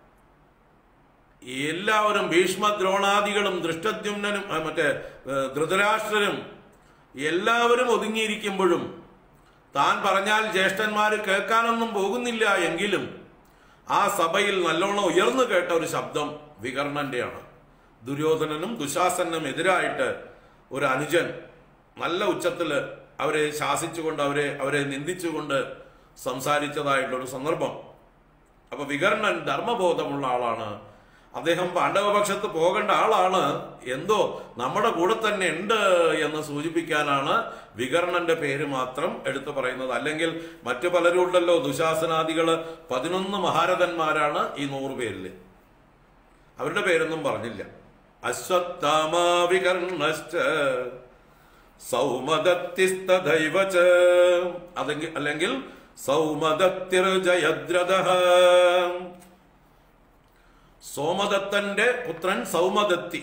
[SPEAKER 1] എല്ലാവരും ഭീഷ്മ ദ്രോണാദികളും ദൃഷ്ടദ്യുമ്നും ആ, മറ്റേ ഏ, ധൃതരാഷ്ട്രരും എല്ലാവരും ഒതുങ്ങിയിരിക്കുമ്പോഴും താൻ പറഞ്ഞാൽ ജ്യേഷ്ഠന്മാർ കേൾക്കാനൊന്നും പോകുന്നില്ല എങ്കിലും ആ സഭയിൽ നല്ലോണം ഉയർന്നു കേട്ട ഒരു ശബ്ദം വികർണന്റെയാണ് ദുര്യോധനനും ദുശാസനും എതിരായിട്ട് ഒരു അനുജൻ നല്ല ഉച്ചത്തില് അവരെ ശാസിച്ചുകൊണ്ട് അവരെ അവരെ നിന്ദിച്ചുകൊണ്ട് സംസാരിച്ചതായിട്ടുള്ള ഒരു സന്ദർഭം അപ്പൊ വികർണൻ ധർമ്മബോധമുള്ള ആളാണ് അദ്ദേഹം പാണ്ഡവപക്ഷത്ത് പോകേണ്ട ആളാണ് എന്തോ നമ്മുടെ കൂടെ തന്നെ ഉണ്ട് എന്ന് സൂചിപ്പിക്കാനാണ് വികർണന്റെ പേര് മാത്രം എടുത്തു പറയുന്നത് അല്ലെങ്കിൽ മറ്റു പലരും ഉണ്ടല്ലോ ദുശാസനാദികള് പതിനൊന്ന് മഹാരഥന്മാരാണ് ഈ നൂറ് പേരില് അവരുടെ പേരൊന്നും പറഞ്ഞില്ല അശ്വത്ഥാമ വികർണശ്ച സൗമദത്തിസ്തദൈവ ച അതെങ്കിൽ അല്ലെങ്കിൽ സൗമദത്തിർജയദ്രഥ സോമദത്തന്റെ പുത്രൻ സൗമദത്തി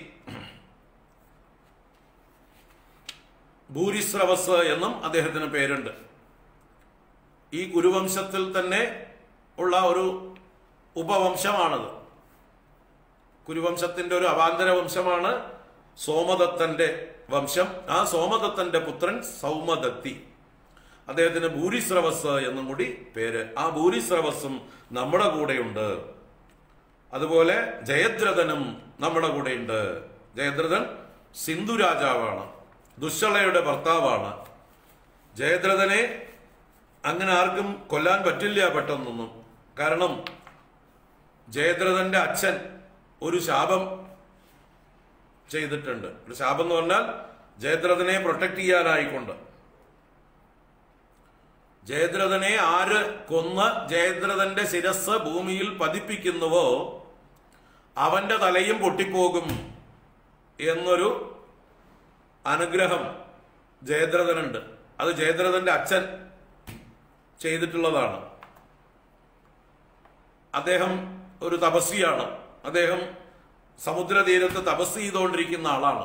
[SPEAKER 1] ഭൂരിസ്രവസ് എന്നും അദ്ദേഹത്തിന് പേരുണ്ട് ഈ കുരുവംശത്തിൽ തന്നെ ഉള്ള ഒരു ഉപവംശമാണത് കുരുവംശത്തിന്റെ ഒരു അവാന്തര വംശമാണ് സോമദത്തന്റെ വംശം ആ സോമദത്തന്റെ പുത്രൻ സൗമദത്തി അദ്ദേഹത്തിന് ഭൂരിസ്രവസ് എന്നും കൂടി പേര് ആ ഭൂരിസ്രവസ്സും നമ്മുടെ കൂടെയുണ്ട് അതുപോലെ ജയദ്രഥനും നമ്മുടെ കൂടെയുണ്ട് ജയദ്രഥൻ സിന്ധു രാജാവാണ് ദുശ്ശളയുടെ ഭർത്താവാണ് ജയദ്രഥനെ അങ്ങനെ ആർക്കും കൊല്ലാൻ പറ്റില്ല പെട്ടെന്നൊന്നും കാരണം ജയദ്രഥന്റെ അച്ഛൻ ഒരു ശാപം ചെയ്തിട്ടുണ്ട് ഒരു ശാപം എന്ന് പറഞ്ഞാൽ ജയദ്രഥനെ പ്രൊട്ടക്ട് ചെയ്യാനായിക്കൊണ്ട് ജയദ്രഥനെ ആര് കൊന്ന് ജയദ്രഥന്റെ ശിരസ് ഭൂമിയിൽ പതിപ്പിക്കുന്നുവോ അവന്റെ തലയും പൊട്ടിപ്പോകും എന്നൊരു അനുഗ്രഹം ജയദ്രഥനുണ്ട് അത് ജയദ്രഥന്റെ അച്ഛൻ ചെയ്തിട്ടുള്ളതാണ് അദ്ദേഹം ഒരു തപസ്വിയാണ് അദ്ദേഹം സമുദ്രതീരത്ത് തപസ് ചെയ്തുകൊണ്ടിരിക്കുന്ന ആളാണ്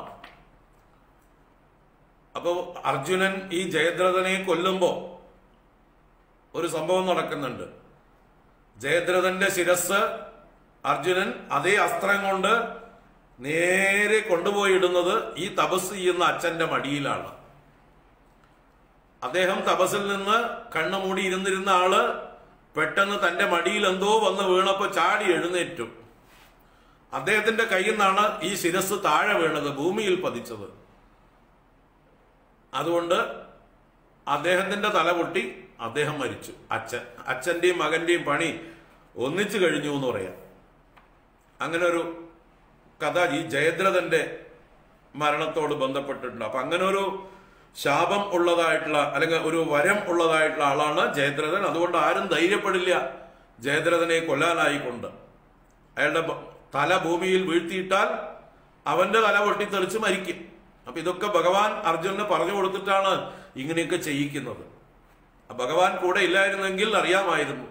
[SPEAKER 1] അപ്പോൾ അർജുനൻ ഈ ജയദ്രഥനെ കൊല്ലുമ്പോ ഒരു സംഭവം നടക്കുന്നുണ്ട് ജയദ്രഥന്റെ ശിരസ് അർജുനൻ അതേ അസ്ത്രം കൊണ്ട് നേരെ കൊണ്ടുപോയി ഇടുന്നത് ഈ തപസ് ചെയ്യുന്ന അച്ഛന്റെ മടിയിലാണ് അദ്ദേഹം തപസ്സിൽ നിന്ന് കണ്ണു മൂടി ഇരുന്നിരുന്ന ആള് പെട്ടെന്ന് തന്റെ മടിയിൽ എന്തോ വന്ന് വീണപ്പോ ചാടി എഴുന്നേറ്റു അദ്ദേഹത്തിന്റെ കയ്യിൽ നിന്നാണ് ഈ ശിരസ് താഴെ വീണത് ഭൂമിയിൽ പതിച്ചത് അതുകൊണ്ട് അദ്ദേഹത്തിന്റെ തല പൊട്ടി അദ്ദേഹം മരിച്ചു അച്ഛൻ അച്ഛന്റെയും മകന്റെയും പണി ഒന്നിച്ചു കഴിഞ്ഞു എന്ന് പറയാം അങ്ങനെ ഒരു കഥ ഈ ജയദ്രഥന്റെ മരണത്തോട് ബന്ധപ്പെട്ടിട്ടുണ്ട് അപ്പൊ അങ്ങനെ ഒരു ശാപം ഉള്ളതായിട്ടുള്ള അല്ലെങ്കിൽ ഒരു വരം ഉള്ളതായിട്ടുള്ള ആളാണ് ജയദ്രഥൻ അതുകൊണ്ട് ആരും ധൈര്യപ്പെടില്ല ജയദ്രഥനെ കൊല്ലാനായിക്കൊണ്ട് അയാളുടെ ബ- തല ഭൂമിയിൽ വീഴ്ത്തിയിട്ടാൽ അവന്റെ തല പൊട്ടിത്തെറിച്ച് മരിക്കും അപ്പൊ ഇതൊക്കെ ഭഗവാൻ അർജുനന് പറഞ്ഞു കൊടുത്തിട്ടാണ് ഇങ്ങനെയൊക്കെ ചെയ്യിക്കുന്നത് ആ ഭഗവാൻ കൂടെ ഇല്ലായിരുന്നെങ്കിൽ അറിയാമായിരുന്നു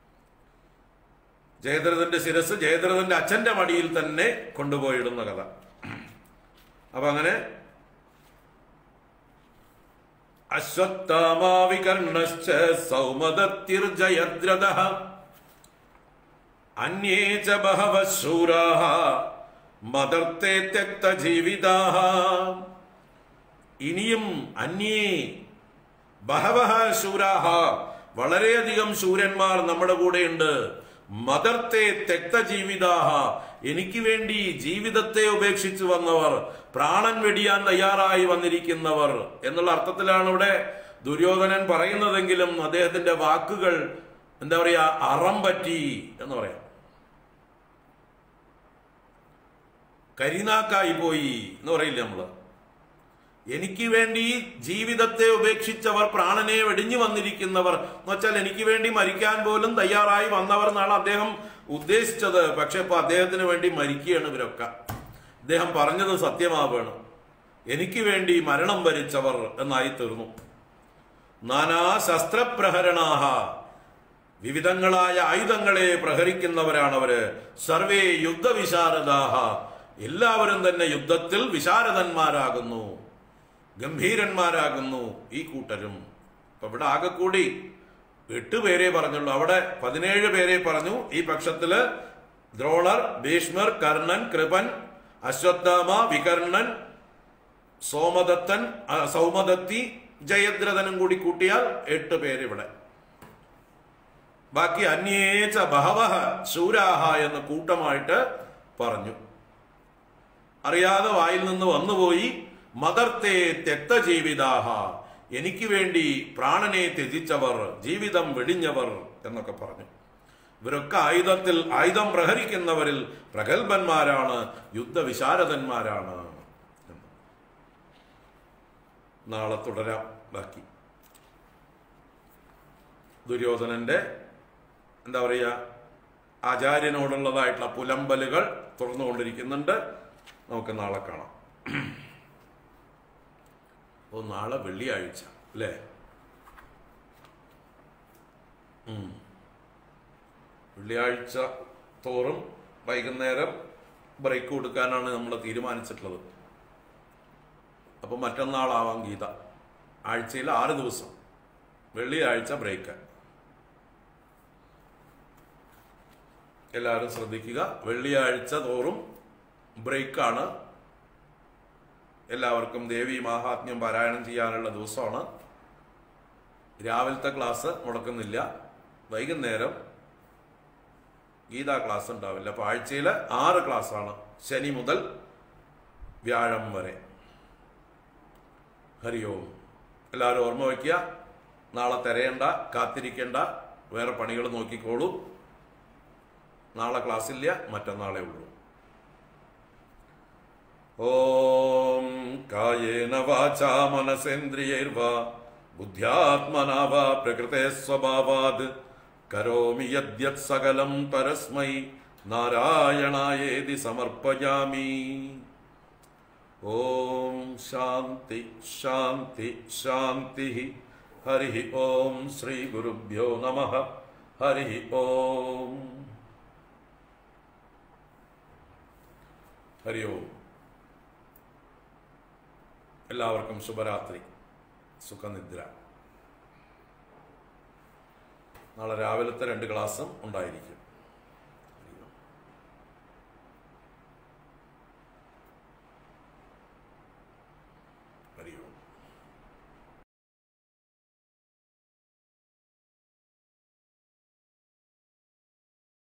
[SPEAKER 1] ജയദ്രഥന്റെ ശിരസ് ജയദ്രഥന്റെ അച്ഛന്റെ മടിയിൽ തന്നെ കൊണ്ടുപോയിടുന്ന കഥ അപ്പൊ അങ്ങനെ അശ്വത്ഥാമാവികർണശ്ച സൗമദത്തിർജയദ്രഥ അന്യേ ച ബഹവ ശൂരാः മദർത്തെ ത്യക്തജീവിതാः ഇനിയും അന്യേ ബഹവഹ ശൂരാഹ വളരെയധികം ശൂരന്മാർ നമ്മുടെ കൂടെയുണ്ട് മദർത്തെ തെക്തജീവിതാഹ എനിക്ക് വേണ്ടി ജീവിതത്തെ ഉപേക്ഷിച്ചു വന്നവർ പ്രാണൻ വെടിയാൻ തയ്യാറായി വന്നിരിക്കുന്നവർ എന്നുള്ള അർത്ഥത്തിലാണ് ഇവിടെ ദുര്യോധനൻ പറയുന്നതെങ്കിലും അദ്ദേഹത്തിന്റെ വാക്കുകൾ എന്താ പറയാ അറം പറ്റി എന്ന് പറയാം കരിനാക്കായി പോയി എന്ന് പറയില്ലേ നമ്മള് എനിക്ക് വേണ്ടി ജീവിതത്തെ ഉപേക്ഷിച്ചവർ പ്രാണനെ വെടിഞ്ഞു വന്നിരിക്കുന്നവർ എന്ന് വെച്ചാൽ എനിക്ക് വേണ്ടി മരിക്കാൻ പോലും തയ്യാറായി വന്നവർ എന്നാണ് അദ്ദേഹം ഉദ്ദേശിച്ചത് പക്ഷെ ഇപ്പൊ അദ്ദേഹത്തിന് വേണ്ടി മരിക്കുകയാണ് ഇവരൊക്കെ അദ്ദേഹം പറഞ്ഞത് സത്യമാവുകയാണ് എനിക്ക് വേണ്ടി മരണം വരിച്ചവർ എന്നായി തീർന്നു നാനാ ശസ്ത്രപ്രഹരണാഹ വിവിധങ്ങളായ ആയുധങ്ങളെ പ്രഹരിക്കുന്നവരാണവര് സർവേ യുദ്ധവിശാരദാഹ എല്ലാവരും തന്നെ യുദ്ധത്തിൽ വിശാരദന്മാരാകുന്നു ഗംഭീരന്മാരാകുന്നു ഈ കൂട്ടരും അപ്പൊ ഇവിടെ ആകെ കൂടി എട്ട് പേരെ പറഞ്ഞുള്ളൂ അവിടെ പതിനേഴ് പേരെ പറഞ്ഞു ഈ പക്ഷത്തില് ദ്രോണർ ഭീഷ്മർ കർണൻ കൃപൻ അശ്വത്ഥാമ വികർണൻ സോമദത്തൻ ആ, സൗമദത്തി ജയദ്രഥനും കൂടി കൂട്ടിയാൽ എട്ട് പേര് ഇവിടെ ബാക്കി അന്യേച്ച ബഹവഹ ശൂരാഹ എന്ന് കൂട്ടമായിട്ട് പറഞ്ഞു അറിയാതെ വായിൽ നിന്ന് വന്നുപോയി മദർത്തെ തെക്ത ജീവിതാഹ എനിക്ക് വേണ്ടി പ്രാണനെ ത്യജിച്ചവർ ജീവിതം വെടിഞ്ഞവർ എന്നൊക്കെ പറഞ്ഞു ഇവരൊക്കെ ആയുധത്തിൽ ആയുധം പ്രഹരിക്കുന്നവരിൽ പ്രഗത്ഭന്മാരാണ് യുദ്ധവിശാരദന്മാരാണ് എന്ന്. നാളെ തുടരാം ബാക്കി ദുര്യോധനന്റെ എന്താ പറയുക ആചാര്യനോടുള്ളതായിട്ടുള്ള പുലമ്പലുകൾ തുറന്നുകൊണ്ടിരിക്കുന്നുണ്ട് നമുക്ക് നാളെ കാണാം ഓ നാളെ വെള്ളിയാഴ്ച അല്ലേ ഉം. വെള്ളിയാഴ്ച തോറും വൈകുന്നേരം ബ്രേക്ക് കൊടുക്കാനാണ് നമ്മൾ തീരുമാനിച്ചിട്ടുള്ളത് അപ്പൊ മറ്റന്നാളാവാം ഗീത ആഴ്ചയിൽ ആറ് ദിവസം വെള്ളിയാഴ്ച ബ്രേക്ക് എല്ലാവരും ശ്രദ്ധിക്കുക വെള്ളിയാഴ്ച തോറും ബ്രേക്കാണ് എല്ലാവർക്കും ദേവി മാഹാത്മ്യം പാരായണം ചെയ്യാനുള്ള ദിവസമാണ് രാവിലത്തെ ക്ലാസ് മുടക്കുന്നില്ല വൈകുന്നേരം ഗീതാ ക്ലാസ് ഉണ്ടാവില്ല അപ്പോൾ ആഴ്ചയിൽ ആറ് ക്ലാസ്സാണ് ശനി മുതൽ വ്യാഴം വരെ ഹരി ഓം എല്ലാവരും ഓർമ്മ വയ്ക്കുക നാളെ തിരയണ്ട കാത്തിരിക്കേണ്ട വേറെ പണികൾ നോക്കിക്കോളൂ നാളെ ക്ലാസ് ഇല്ല മറ്റന്നാളേ ഉള്ളൂ ഓം കായേന വാചാ മനസേന്ദ്രിയൈർവാ ബുദ്ധ്യാത്മനാ വാ പ്രകൃതേ സ്വഭാവാത് കരോമി യദ്യത് സകലം പരസ്മൈ നാരായണായേതി സമർപ്പയാമി ഓം ശാന്തി ശാന്തി ശാന്തി ഹരി ഓം ശ്രീ ഗുരുഭ്യോ നമ ഹരി ഓം ഹരി ഓം എല്ലാവർക്കും ശുഭരാത്രി സുഖനിദ്ര നാളെ രാവിലത്തെ രണ്ട് ക്ലാസ്സും ഉണ്ടായിരിക്കും